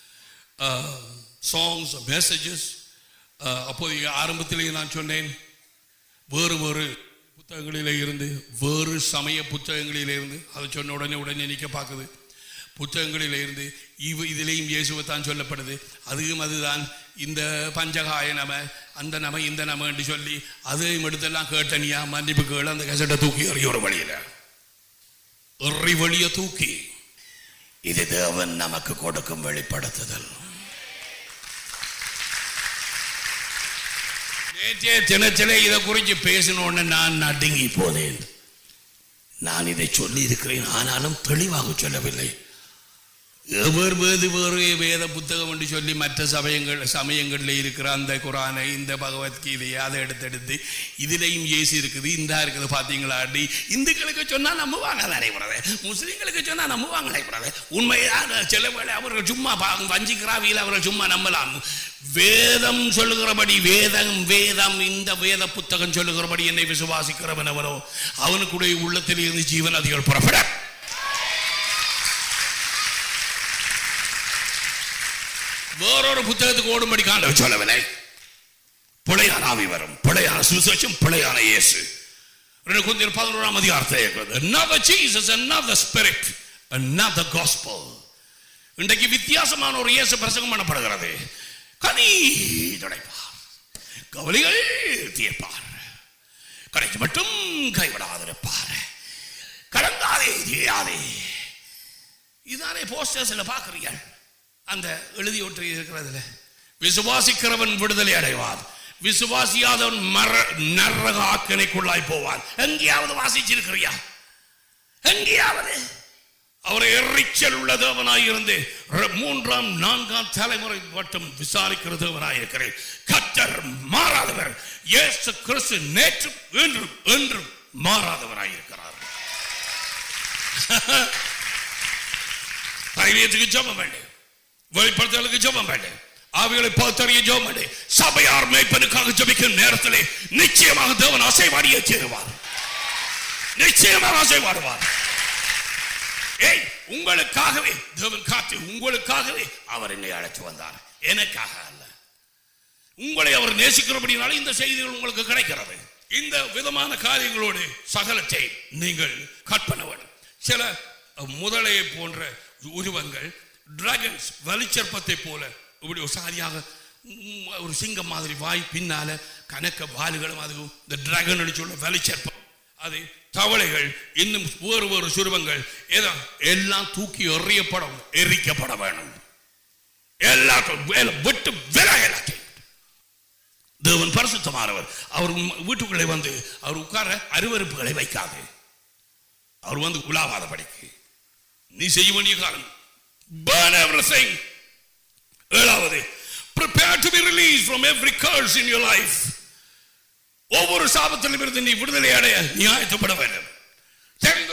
சாங்ஸ் மெசேஜஸ் அப்போதைய ஆரம்பத்திலேயே நான் சொன்னேன் வேறு வேறு புத்தகங்களிலே இருந்து வேறு சமய புத்தகங்களிலே இருந்து அதை சொன்ன உடனே உடனே நிற்க பார்க்குது புத்தகங்களிலே இருந்து இவ இதிலேயும் இயேசுவை தான் சொல்லப்படுது அதுவும் அதுதான் இந்த பஞ்சகாய நம அந்த நம இந்த நம என்று சொல்லி அதையும் எடுத்தெல்லாம் கேட்டனியா மன்னிப்பு கேளு அந்த கசட்டை தூக்கி எறிய ஒரு வழியில எறி வழிய தூக்கி இது தேவன் நமக்கு கொடுக்கும் வெளிப்படுத்துதல் நேற்றைய தினத்திலே இதை குறித்து பேசினோன்னு நான் நடுங்கி போனேன் நான் இதை சொல்லி இருக்கிறேன் ஆனாலும் தெளிவாக சொல்லவில்லை எவர் வேறு வேறு வேத புத்தகம் என்று சொல்லி மற்ற சமயங்கள் சமயங்களில் இருக்கிற அந்த குரானை இந்த பகவத்கீதையை அதை எடுத்தெடுத்து இதுலேயும் ஏசி இருக்குது இந்த இருக்குது பார்த்தீங்களா அடி இந்துக்களுக்கு சொன்னால் நம்புவாங்க நடைபெறத முஸ்லீம்களுக்கு சொன்னால் நம்புவாங்க நடைபெறத உண்மையான சில வேளை அவர்கள் சும்மா பா- வஞ்சிக்கிறாவியில் அவர்கள் சும்மா நம்பலாம் வேதம் சொல்லுகிறபடி வேதம் வேதம் இந்த வேத புத்தகம் சொல்லுகிறபடி என்னை விசுவாசிக்கிறவன் அவனோ அவனுக்குடைய உள்ளத்தில் இருந்து ஜீவன் அதிகள் புறப்பட வேறொரு புத்தகத்துக்கு ஓடும்படி காண்ட சொல்லவில்லை பிழையான ஆவி வரும் பிழையான சுவிசேஷம் பிழையான இயேசு ரெண்டு குந்தியர் பதினோராம் அதிகாரத்தை இருக்கிறது another Jesus another spirit another gospel இன்றைக்கு வித்தியாசமான ஒரு இயேசு பிரசங்கம் பண்ணப்படுகிறது கனி துடைப்பார் கவலைகள் தீர்ப்பார் கடைசி மட்டும் கைவிடாதிருப்பார் கடங்காதே தீயாதே இதானே போஸ்டர்ஸ்ல பார்க்குறீர்கள் அந்த எழுதி ஒற்றி இருக்கிறதுல விசுவாசிக்கிறவன் விடுதலை அடைவான் விசுவாசியாதவன் மர நரக ஆக்கணைக்குள்ளாய் போவான் எங்கேயாவது வாசிச்சிருக்கிறியா எங்கேயாவது அவரை எரிச்சல் உள்ள தேவனாய் இருந்து ர- மூன்றாம் நான்காம் தலைமுறை மட்டும் விசாரிக்கிற தேவனாய் இருக்கிறேன் கத்தர் மாறாதவர் இயேசு கிறிஸ்து நேற்றும் இன்றும் என்றும் மாறாதவராய் இருக்கிறார் தைரியத்துக்கு ஜெபம் வேண்டும் வெளிப்படுத்தலுக்கு ஜெபம் வேண்டும் ஆவிகளை பகுத்தறிய ஜெபம் வேண்டும் சபையார் மேய்ப்பனுக்காக ஜெபிக்கும் நேரத்திலே நிச்சயமாக தேவன் அசைவாடியே சேருவார் நிச்சயமாக அசைவாடுவார் ஏய் உங்களுக்காகவே தேவன் காத்து உங்களுக்காகவே அவர் என்னை அழைத்து வந்தார் எனக்காக அல்ல உங்களை அவர் நேசிக்கிறபடினால இந்த செய்திகள் உங்களுக்கு கிடைக்கிறது இந்த விதமான காரியங்களோடு சகலத்தை நீங்கள் கற்பனை வேண்டும் சில அஹ், முதலையை போன்ற உருவங்கள் டிராகன்ஸ் வலிச்சற்பத்தை போல இப்படி ஒரு சாதியாக உம், ஒரு சிங்கம் மாதிரி வாய் பின்னால கணக்க வாலுகளும் அதுவும் இந்த டிராகன் சொல்ல வலிச்சற்பம் அது தவளைகள் இன்னும் வேறு வேறு சுருவங்கள் ஏதோ எல்லாம் தூக்கி எறியப்படும் எரிக்கப்பட வேணும் எல்லாத்தையும் வேலை விட்டு விலக எல்லாத்தையும் தேவன் பரிசுத்தமானவர் அவர் உம் வீட்டுக்குள்ளே வந்து அவர் உட்கார அருவருப்புகளை வைக்காது அவர் வந்து உலாவாதபடிக்கு நீ செய்ய வேண்டிய காலம் burn everything ஏழாவது prepare to be released from every curse in your life ஒவ்வொரு சாபத்திலும் இருந்து நீ விடுதலை அடைய நீ ஆயத்தப்பட வேண்டும் தெரிந்தோ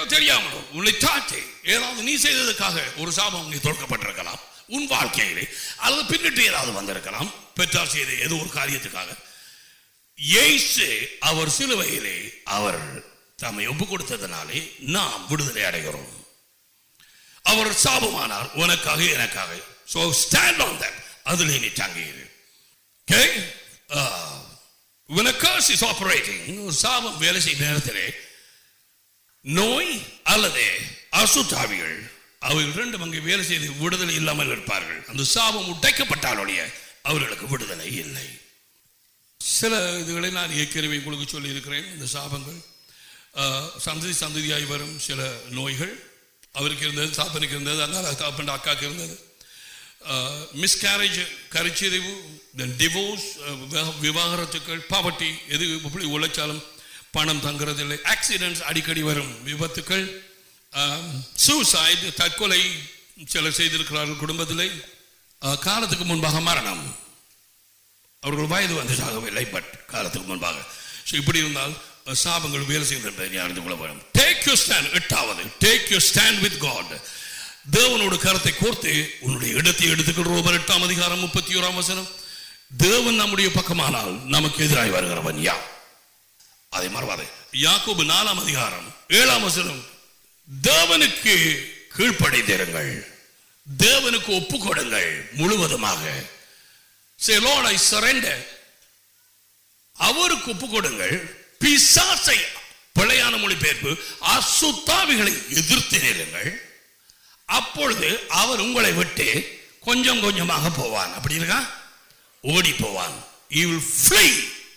தெரியாமலோ உன்னை தாழ்த்தி ஏதாவது நீ செய்ததுக்காக ஒரு சாபம் உன்னை தொடுக்கப்பட்டிருக்கலாம் உன் வாழ்க்கையிலே அல்லது பின்னிட்டு ஏதாவது வந்திருக்கலாம் பெற்றார் செய்த ஏதோ ஒரு காரியத்துக்காக இயேசு அவர் சிலுவையிலே அவர் தம்மை ஒப்பு கொடுத்ததனாலே நாம் விடுதலை அடைகிறோம் அவர் சாபமானார் உனக்காக எனக்காக சோ ஸ்டாண்ட் ஆன் தட் அதில் நீ தங்கியிரு Okay? Uh, when a curse is operating, ஒரு சாபம் வேலை செய்யும் நேரத்திலே நோய் அல்லது அசுத்தாவிகள் அவைகள் ரெண்டும் அங்கே வேலை செய்து விடுதலை இல்லாமல் இருப்பார்கள் அந்த சாபம் உடைக்கப்பட்டாலுடைய அவர்களுக்கு விடுதலை இல்லை சில இதுகளை நான் ஏற்கனவே உங்களுக்கு சொல்லி இருக்கிறேன் இந்த சாபங்கள் ஆஹ், சந்ததி சந்ததியாய் வரும் சில நோய்கள் அவருக்கு இருந்தது சாப்பனுக்கு இருந்தது அதனால் தாப்பன் அக்காவுக்கு இருந்தது மிஸ்கேரேஜ் கருச்சிதைவு தென் டிவோர்ஸ் விவாகரத்துக்கள் பாவட்டி எது எப்படி உழைச்சாலும் பணம் தங்குறதில்லை ஆக்சிடென்ட்ஸ் அடிக்கடி வரும் விபத்துக்கள் சூசைடு தற்கொலை சிலர் செய்திருக்கிறார்கள் குடும்பத்திலே ஆஹ், காலத்துக்கு முன்பாக மரணம் அவர்கள் வயது வந்து சாகவில்லை பட் காலத்துக்கு முன்பாக ஸோ இப்படி இருந்தால் அஹ், சாபங்கள் வேலை செய்கின்ற நீ அறிந்து கொள்ள வேண்டும் டேக் யூ ஸ்டாண்ட் எட்டாவது take you stand with God தேவனோட கரத்தை கோர்த்து உன்னுடைய இடத்தை எடுத்துக்கிற ரோமர் எட்டாம் அதிகாரம் முப்பத்தி ஓராம் வசனம் தேவன் நம்முடைய பக்கமானால் நமக்கு எதிராய் வருகிறவன் யா அதை மறவாதே யாக்கோபு நாலாம் அதிகாரம் ஏழாம் வசனம் தேவனுக்கு கீழ்ப்படைந்திருங்கள் தேவனுக்கு ஒப்பு கொடுங்கள் முழுவதுமாக Say, Lord, I surrender. அவருக்கு ஒப்பு கொடுங்கள் பிசாசை பிழையான மொழிபெயர்ப்பு அசுத்தாவிகளை எதிர்த்து நில்லுங்கள் அப்பொழுது அவர் உங்களை விட்டு கொஞ்சம் கொஞ்சமாக போவான் அப்படி இருக்கா ஓடி போவான் He will flee.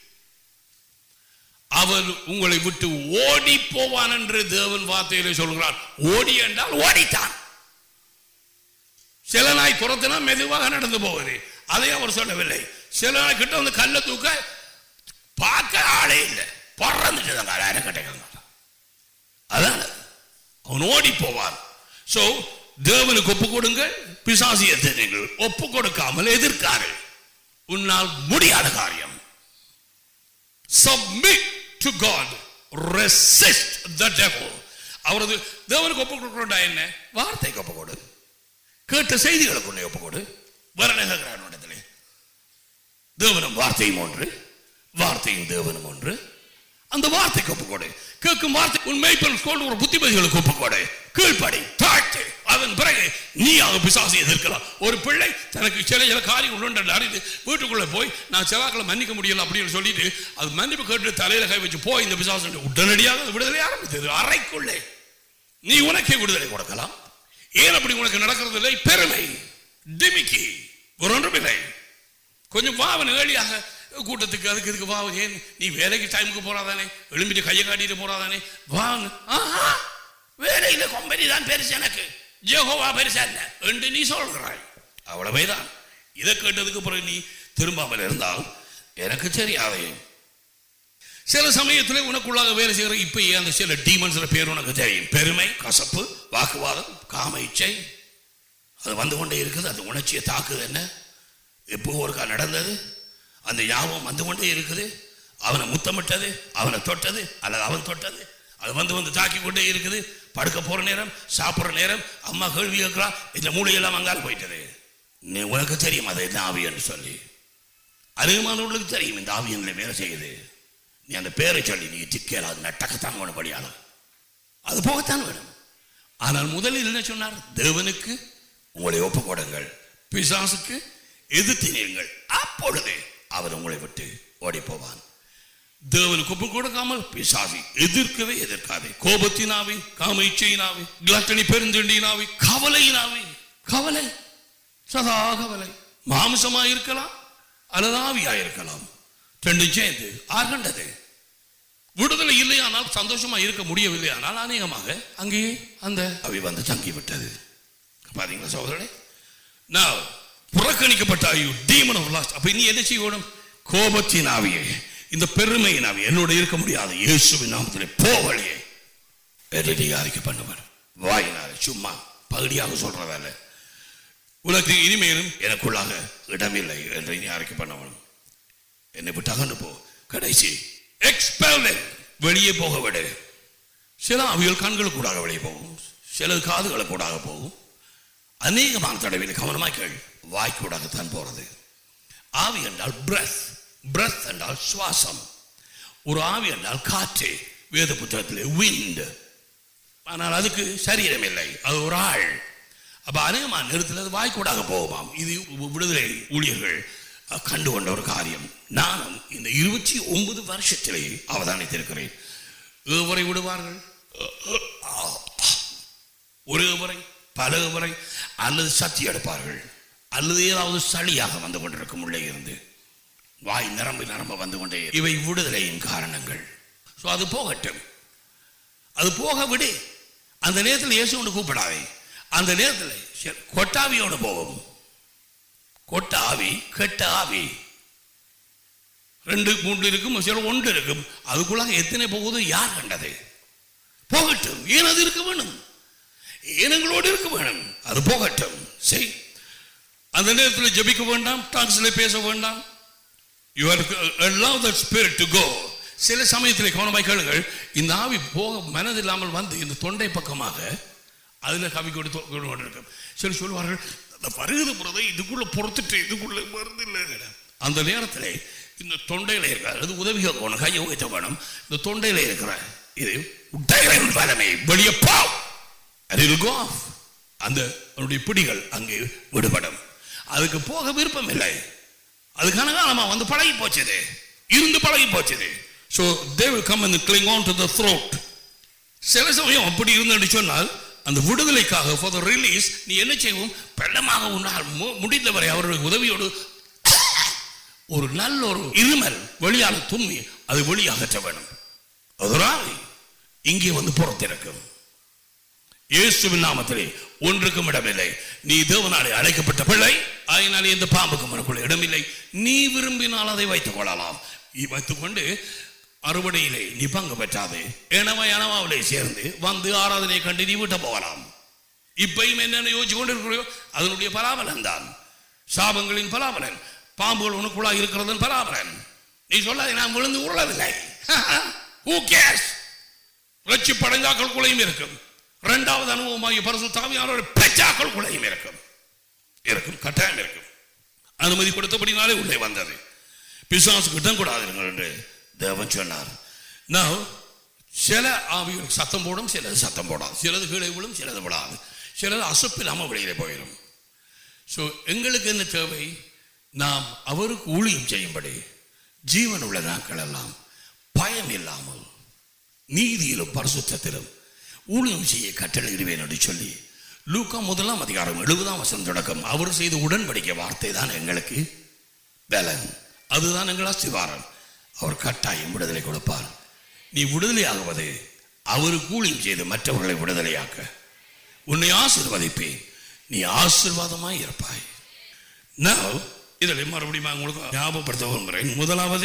அவர் உங்களை விட்டு ஓடி போவான் என்று தேவன் வார்த்தையிலே சொல்கிறார் ஓடி என்றால் ஓடித்தான் சில நாய் துரத்தினா மெதுவாக நடந்து போகுது அதை அவர் சொல்லவில்லை சில நாய் கிட்ட வந்து கல்லை தூக்க பார்க்க ஆளே இல்லை பறந்துட்டு அரைக்கட்டைங்க அதான் அவன் ஓடி போவான் சோ தேவனுக்கு ஒப்பு கொடுங்கள் பிசாசியத்தை நீங்கள் ஒப்பு கொடுக்காமல் எதிர்க்காரு உன்னால் முடியாத காரியம் submit to God resist the devil அவரது தேவனுக்கு ஒப்பு கொடுக்கிறோம்டா என்ன வார்த்தைக்கு ஒப்பு கொடு கேட்ட செய்திகளுக்கு உன்னை ஒப்பு கொடு வரணகிறான் இடத்திலே தேவனும் வார்த்தையும் ஒன்று வார்த்தையும் தேவனும் ஒன்று அந்த வார்த்தைக்கு ஒப்பு கொடு கேட்கும் வார்த்தை உன் மெய்ப்பன் கொண்டு ஒரு புத்திமதிகளுக்கு ஒப்பு கொடு கீழ்ப்படி தாழ்த்து அதன் பிறகு நீ அவ பிசாசை எதிர்க்கலாம் ஒரு பிள்ளை தனக்கு சில சில காரியங்கள் உண்டு அறிந்து வீட்டுக்குள்ள போய் நான் செவ்வாய்க்கிழமை மன்னிக்க முடியல அப்படின்னு சொல்லிட்டு அது மன்னிப்பு கேட்டு தலையில கை வச்சு போய் இந்த பிசாசு உடனடியாக அது விடுதலை ஆரம்பித்தது அறைக்குள்ளே நீ உனக்கே விடுதலை கொடுக்கலாம் ஏன் அப்படி உனக்கு நடக்கிறது இல்லை பெருமை டிமிக்கி ஒரு ஒன்றுமில்லை கொஞ்சம் வாவன் ஏழியாக கூட்டத்துக்கு அதுக்கு இதுக்கு வாவன் ஏன் நீ வேலைக்கு டைமுக்கு போறாதானே எழும்பிட்டு கையை காட்டிட்டு போறாதானே வாங்க ஆஹா வேலையில கொம்பனி தான் பெருசு எனக்கு ஜெகோவா பெருசா என்ன என்று நீ சொல்கிறாய் அவ்வளவே தான் இதை கேட்டதுக்கு பிறகு நீ திரும்பாமல் இருந்தால் எனக்கு தெரியாது சில சமயத்தில் உனக்குள்ளாக வேலை செய்கிற இப்ப அந்த சில டீமன்ஸ் பேர் உனக்கு தெரியும் பெருமை கசப்பு வாக்குவாதம் காம இச்சை அது வந்து கொண்டே இருக்குது அது உணர்ச்சியை தாக்குது என்ன எப்போ ஒருக்கா நடந்தது அந்த ஞாபகம் வந்து கொண்டே இருக்குது அவனை முத்தமிட்டது அவனை தொட்டது அல்லது அவன் தொட்டது அது வந்து வந்து தாக்கி கொண்டே இருக்குது படுக்க போற நேரம் சாப்பிட்ற நேரம் அம்மா கேள்வி கேட்கிறா இந்த மூளையெல்லாம் அங்கால போயிட்டது நீ உனக்கு தெரியும் அது என்ன ஆவி என்று சொல்லி அதிகமானவர்களுக்கு தெரியும் இந்த ஆவி என்ன வேலை செய்யுது நீ அந்த பேரை சொல்லி நீ திக்கல அது நட்டக்கத்தான் வேணும் படியாலும் அது போகத்தான் வேணும் ஆனால் முதலில் என்ன சொன்னார் தேவனுக்கு உங்களை ஒப்பு கொடுங்கள் பிசாசுக்கு எதிர்த்து நீங்கள் அப்பொழுது அவர் உங்களை விட்டு ஓடி போவான் தேவனுக்கு ஒப்பு கொடுக்காமல் பிசாசி எதிர்க்கவே எதிர்க்காதே கோபத்தினாவே காம இச்சையினாவே கிளட்டணி பெருந்தண்டியினாவே கவலையினாவே கவலை சதா கவலை மாம்சமா இருக்கலாம் அல்லது ஆவியா இருக்கலாம் ரெண்டும் சேர்ந்து ஆர்கண்டது விடுதலை இல்லையானால் சந்தோஷமா இருக்க முடியவில்லையானால் அநேகமாக அங்கேயே அந்த அவி வந்து தங்கி விட்டது பாத்தீங்களா சகோதரனே நான் புறக்கணிக்கப்பட்ட ஐயோ டீமன் ஆஃப் லாஸ்ட் அப்ப நீ என்ன செய்யணும் கோபத்தின் ஆவியே இந்த பெருமையின் ஆவி என்னோட இருக்க முடியாது இயேசுவின் நாமத்திலே போவழியே என்று அறிக்கை பண்ணுவார் வாயினால சும்மா பகுதியாக சொல்றதால உனக்கு இனிமேலும் எனக்குள்ளாக இடமில்லை என்று நீ அறிக்கை பண்ணவனும் என்னை விட்டு அகன்று போ கடைசி எக்ஸ்பெல் வெளியே போக விடு சில ஆவிகள் கண்களுக்கு கூடாக வெளியே போகும் சிலது காதுகளுக்கு கூடாக போகும் அநேகமான தடவையில் கவனமாக கேள் வாய்க்கூடாகத்தான் போறது ஆவி என்றால் பிரஸ் பிரஸ் என்றால் சுவாசம் ஒரு ஆவி என்றால் காற்று வேத புத்தகத்தில் விண்ட் ஆனால் அதுக்கு சரீரம் இல்லை அது ஒரு ஆள் அப்ப அநேகமான நேரத்தில் அது வாய்க்கூடாக போகுமாம் இது விடுதலை ஊழியர்கள் அஹ், கண்டு கொண்ட ஒரு காரியம் நானும் இந்த இருபத்தி ஒன்பது வருஷத்திலே அவதானித்திருக்கிறேன் ஏவரை விடுவார்கள் ஒரு ஏவரை பல ஏவரை அல்லது சத்தி எடுப்பார்கள் அல்லது ஏதாவது சளியாக வந்து கொண்டிருக்கும் உள்ளே இருந்து வாய் நிரம்பி நிரம்ப வந்து கொண்டே இரு- இவை விடுதலையின் காரணங்கள் ஸோ அது போகட்டும் அது போக விடு அந்த நேரத்தில் இயேசு ஒன்று கூப்பிடாதே அந்த நேரத்தில் சரி, கொட்டாவியோடு போகும் கொட்ட ஆவி கெட்ட ஆவி ரெண்டு மூன்று இருக்கும் சில ஒன்று இருக்கும் அதுக்குள்ளாக எத்தனை போகுது யார் கண்டது போகட்டும் ஏன் அது இருக்க வேணும் ஏன் எங்களோடு இருக்க வேணும் அது போகட்டும் சரி அந்த நேரத்தில் ஜெபிக்க வேண்டாம் டாக்ஸில் பேச வேண்டாம் you are allow that spirit to go சில சமயத்தில் கவனமாய் கேளுங்கள் இந்த ஆவி போக மனதில்லாமல் வந்து இந்த தொண்டை பக்கமாக அதில் கவி கொடுத்து கொண்டு இருக்கும் சரி சொல்வார்கள் அந்த வருகிறது புறதை இதுக்குள்ள பொறுத்துட்டு இதுக்குள்ள வருது இல்லை அந்த நேரத்தில் இந்த தொண்டையில் இருக்கிற அது உதவி கேட்கணும் கையை உயர்த்த வேணும் இந்த தொண்டையில் இருக்கிற இது உட்டைகளின் பலமை வெளியே போ அது go off. அந்த அவனுடைய பிடிகள் அங்கே விடுபடும் அதுக்கு போக விருப்பம் இல்லை அது கனகாலமா வந்து பழகி போச்சது இருந்து பழகி போச்சது so they will come and cling on to the throat சில சமயம் அப்படி இருந்துட்டு சொன்னால் அந்த விடுதலைக்காக ஃபார் த ரிலீஸ் நீ என்ன செய்வோம் பெள்ளமாக உன்னால் மு- முடிந்தவரை அவருடைய உதவியோடு ஒரு நல்ல ஒரு இருமல் வெளியான தும்மி அது வெளியாகற்ற வேணும் அது ஒரு ஆவி இங்கே வந்து புறத்திருக்கும் இயேசுவின் நாமத்திலே ஒன்றுக்கும் இடமில்லை நீ தேவனாலே அழைக்கப்பட்ட பிள்ளை அதனாலே இந்த பாம்புக்கும் உனக்குள்ள இடமில்லை நீ விரும்பினால் அதை வைத்துக் கொள்ளலாம் நீ வைத்துக் கொண்டு அறுவடையிலே நீ பங்கு பெற்றாது எனவா எனவாவிலே சேர்ந்து வந்து ஆராதனை கண்டு நீ விட்டு போகலாம் இப்பையும் என்னென்ன யோசிச்சு கொண்டு இருக்கிறையோ அதனுடைய பலாபலன் தான் சாபங்களின் பலாபலன் பாம்புகள் உனக்குள்ளா இருக்கிறதன் பலாபலன் நீ சொல்லாதே நான் விழுந்து உருளவில்லை Who cares? ரட்சி படங்காக்கள் குலையும் இருக்கும் இரண்டாவது அனுபவமாகிய பரிசு தாவியானோட பெச்சாக்கள் குலையும் இருக்கும் இருக்கும் கட்டாயம் இருக்கும் அனுமதி கொடுத்தபடினாலே உள்ளே வந்தது பிசாசுக்கு இடம் கூடாதீர்கள் என்று தேவன் சொன்னார் Now, சில ஆவிகள் சத்தம் போடும் சிலது சத்தம் போடாது சிலது கீழே விழும் சிலது விடாது சிலது அசப்பில்லாமல் வெளியிலே போயிடும் ஸோ எங்களுக்கு என்ன தேவை நாம் அவருக்கு ஊழியம் செய்யும்படி ஜீவன் உள்ள நாட்கள் எல்லாம் பயம் இல்லாமல் நீதியிலும் பரிசுத்தத்திலும் ஊழியம் செய்ய கட்டளையிடுவேன் என்று சொல்லி லூக்கா முதலாம் அதிகாரம் எழுபதாம் வசனம் தொடக்கம் அவர் செய்த உடன்படிக்கை வார்த்தை தான் எங்களுக்கு பலன் அதுதான் எங்கள் அஸ்திவாரம் அவர் கட்டாயம் விடுதலை கொடுப்பார் நீ விடுதலை ஆகுவது அவருக்கு ஊழியம் செய்து மற்றவர்களை விடுதலையாக்க உன்னை ஆசீர்வதிப்பேன் நீ ஆசீர்வாதமாய் இருப்பாய் நான் இதில் மறுபடியும் உங்களுக்கு ஞாபகப்படுத்த விரும்புகிறேன் முதலாவது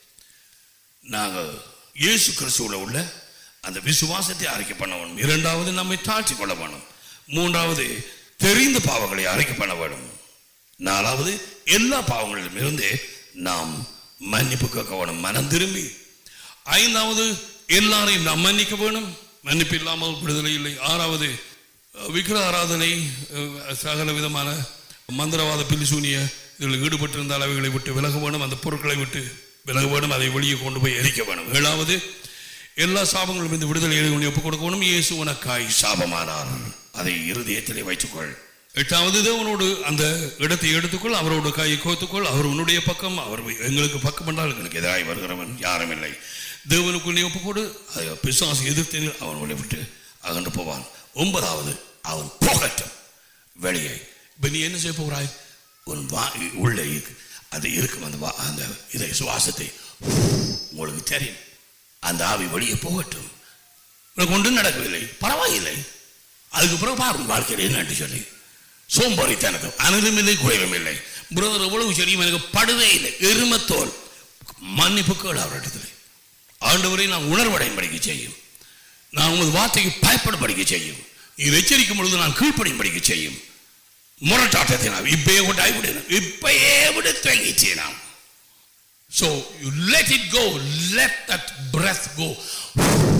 நாங்கள் இயேசு கிறிஸ்துவுல உள்ள அந்த விசுவாசத்தை அறிக்கை பண்ண வேணும் இரண்டாவது நம்மை தாழ்த்தி கொள்ள வேணும் மூன்றாவது தெரிந்த பாவங்களை அறிக்கை பண்ண வேணும் நாலாவது எல்லா பாவங்களிலும் இருந்து நாம் மன்னிப்பு கேட்க வேணும் மனம் திரும்பி ஐந்தாவது எல்லாரையும் நாம் மன்னிக்க வேணும் மன்னிப்பு இல்லாமல் விடுதலை இல்லை ஆறாவது அஹ், விக்கிர ஆராதனை அஹ், சகல விதமான மந்திரவாத பிலிசூனிய இதில் ஈடுபட்டிருந்தால் அவைகளை விட்டு விலக வேணும் அந்த பொருட்களை விட்டு விலக வேணும் அதை வெளியே கொண்டு போய் எரிக்க வேணும் ஏழாவது எல்லா சாபங்களும் இந்த விடுதலை எழுதி ஒப்புக் கொடுக்க வேணும் இயேசு உனக்காய் சாபமானார் அதை இருதயத்திலே வைத்துக்கொள் எட்டாவது தேவனோடு அந்த இடத்தை எடுத்துக்கொள் அவரோட கையை கோத்துக்கொள் அவர் உன்னுடைய பக்கம் அவர் எங்களுக்கு பக்கம் என்றால் எங்களுக்கு எதிராக வருகிறவன் யாரும் இல்லை தேவனுக்கு நீ ஒப்புக்கொடு அதை பிசாசு எதிர்த்து அவன் உன்னை விட்டு அகன்று போவான் ஒன்பதாவது அவன் போகட்டும் வெளியே இப்ப நீ என்ன செய்ய போகிறாய் உன் வா உள்ளே இருக்கு. அது இருக்கும் அந்த வா அந்த இதை சுவாசத்தை உங்களுக்கு தெரியும் அந்த ஆவி வெளியே போகட்டும் உனக்கு ஒன்றும் நடக்கவில்லை பரவாயில்லை அதுக்கு பிறகு பாருங்க வாழ்க்கையில் என்னன்னு சொல்லி சோம்பறித்தனது அனதும் இல்லை குறைவும் இல்லை பிரதர் எவ்வளவு சரியும் எனக்கு படுவே இல்லை எருமத்தோல் மன்னிப்பு கேள் அவரிடத்தில் ஆண்டவரை நான் உணர்வடையும்படிக்க செய்யும் நான் உமது வார்த்தைக்கு பயப்படும்படிக்க செய்யும் நீர் எச்சரிக்கும் பொழுது நான் கீழ்ப்படியும்படிக்க செய்யும் முரட்டாட்டத்தை நான் இப்பயே கொண்டாய் விடணும் இப்பயே விட துவங்கிச்சே நாம் So you let it go, let that breath go.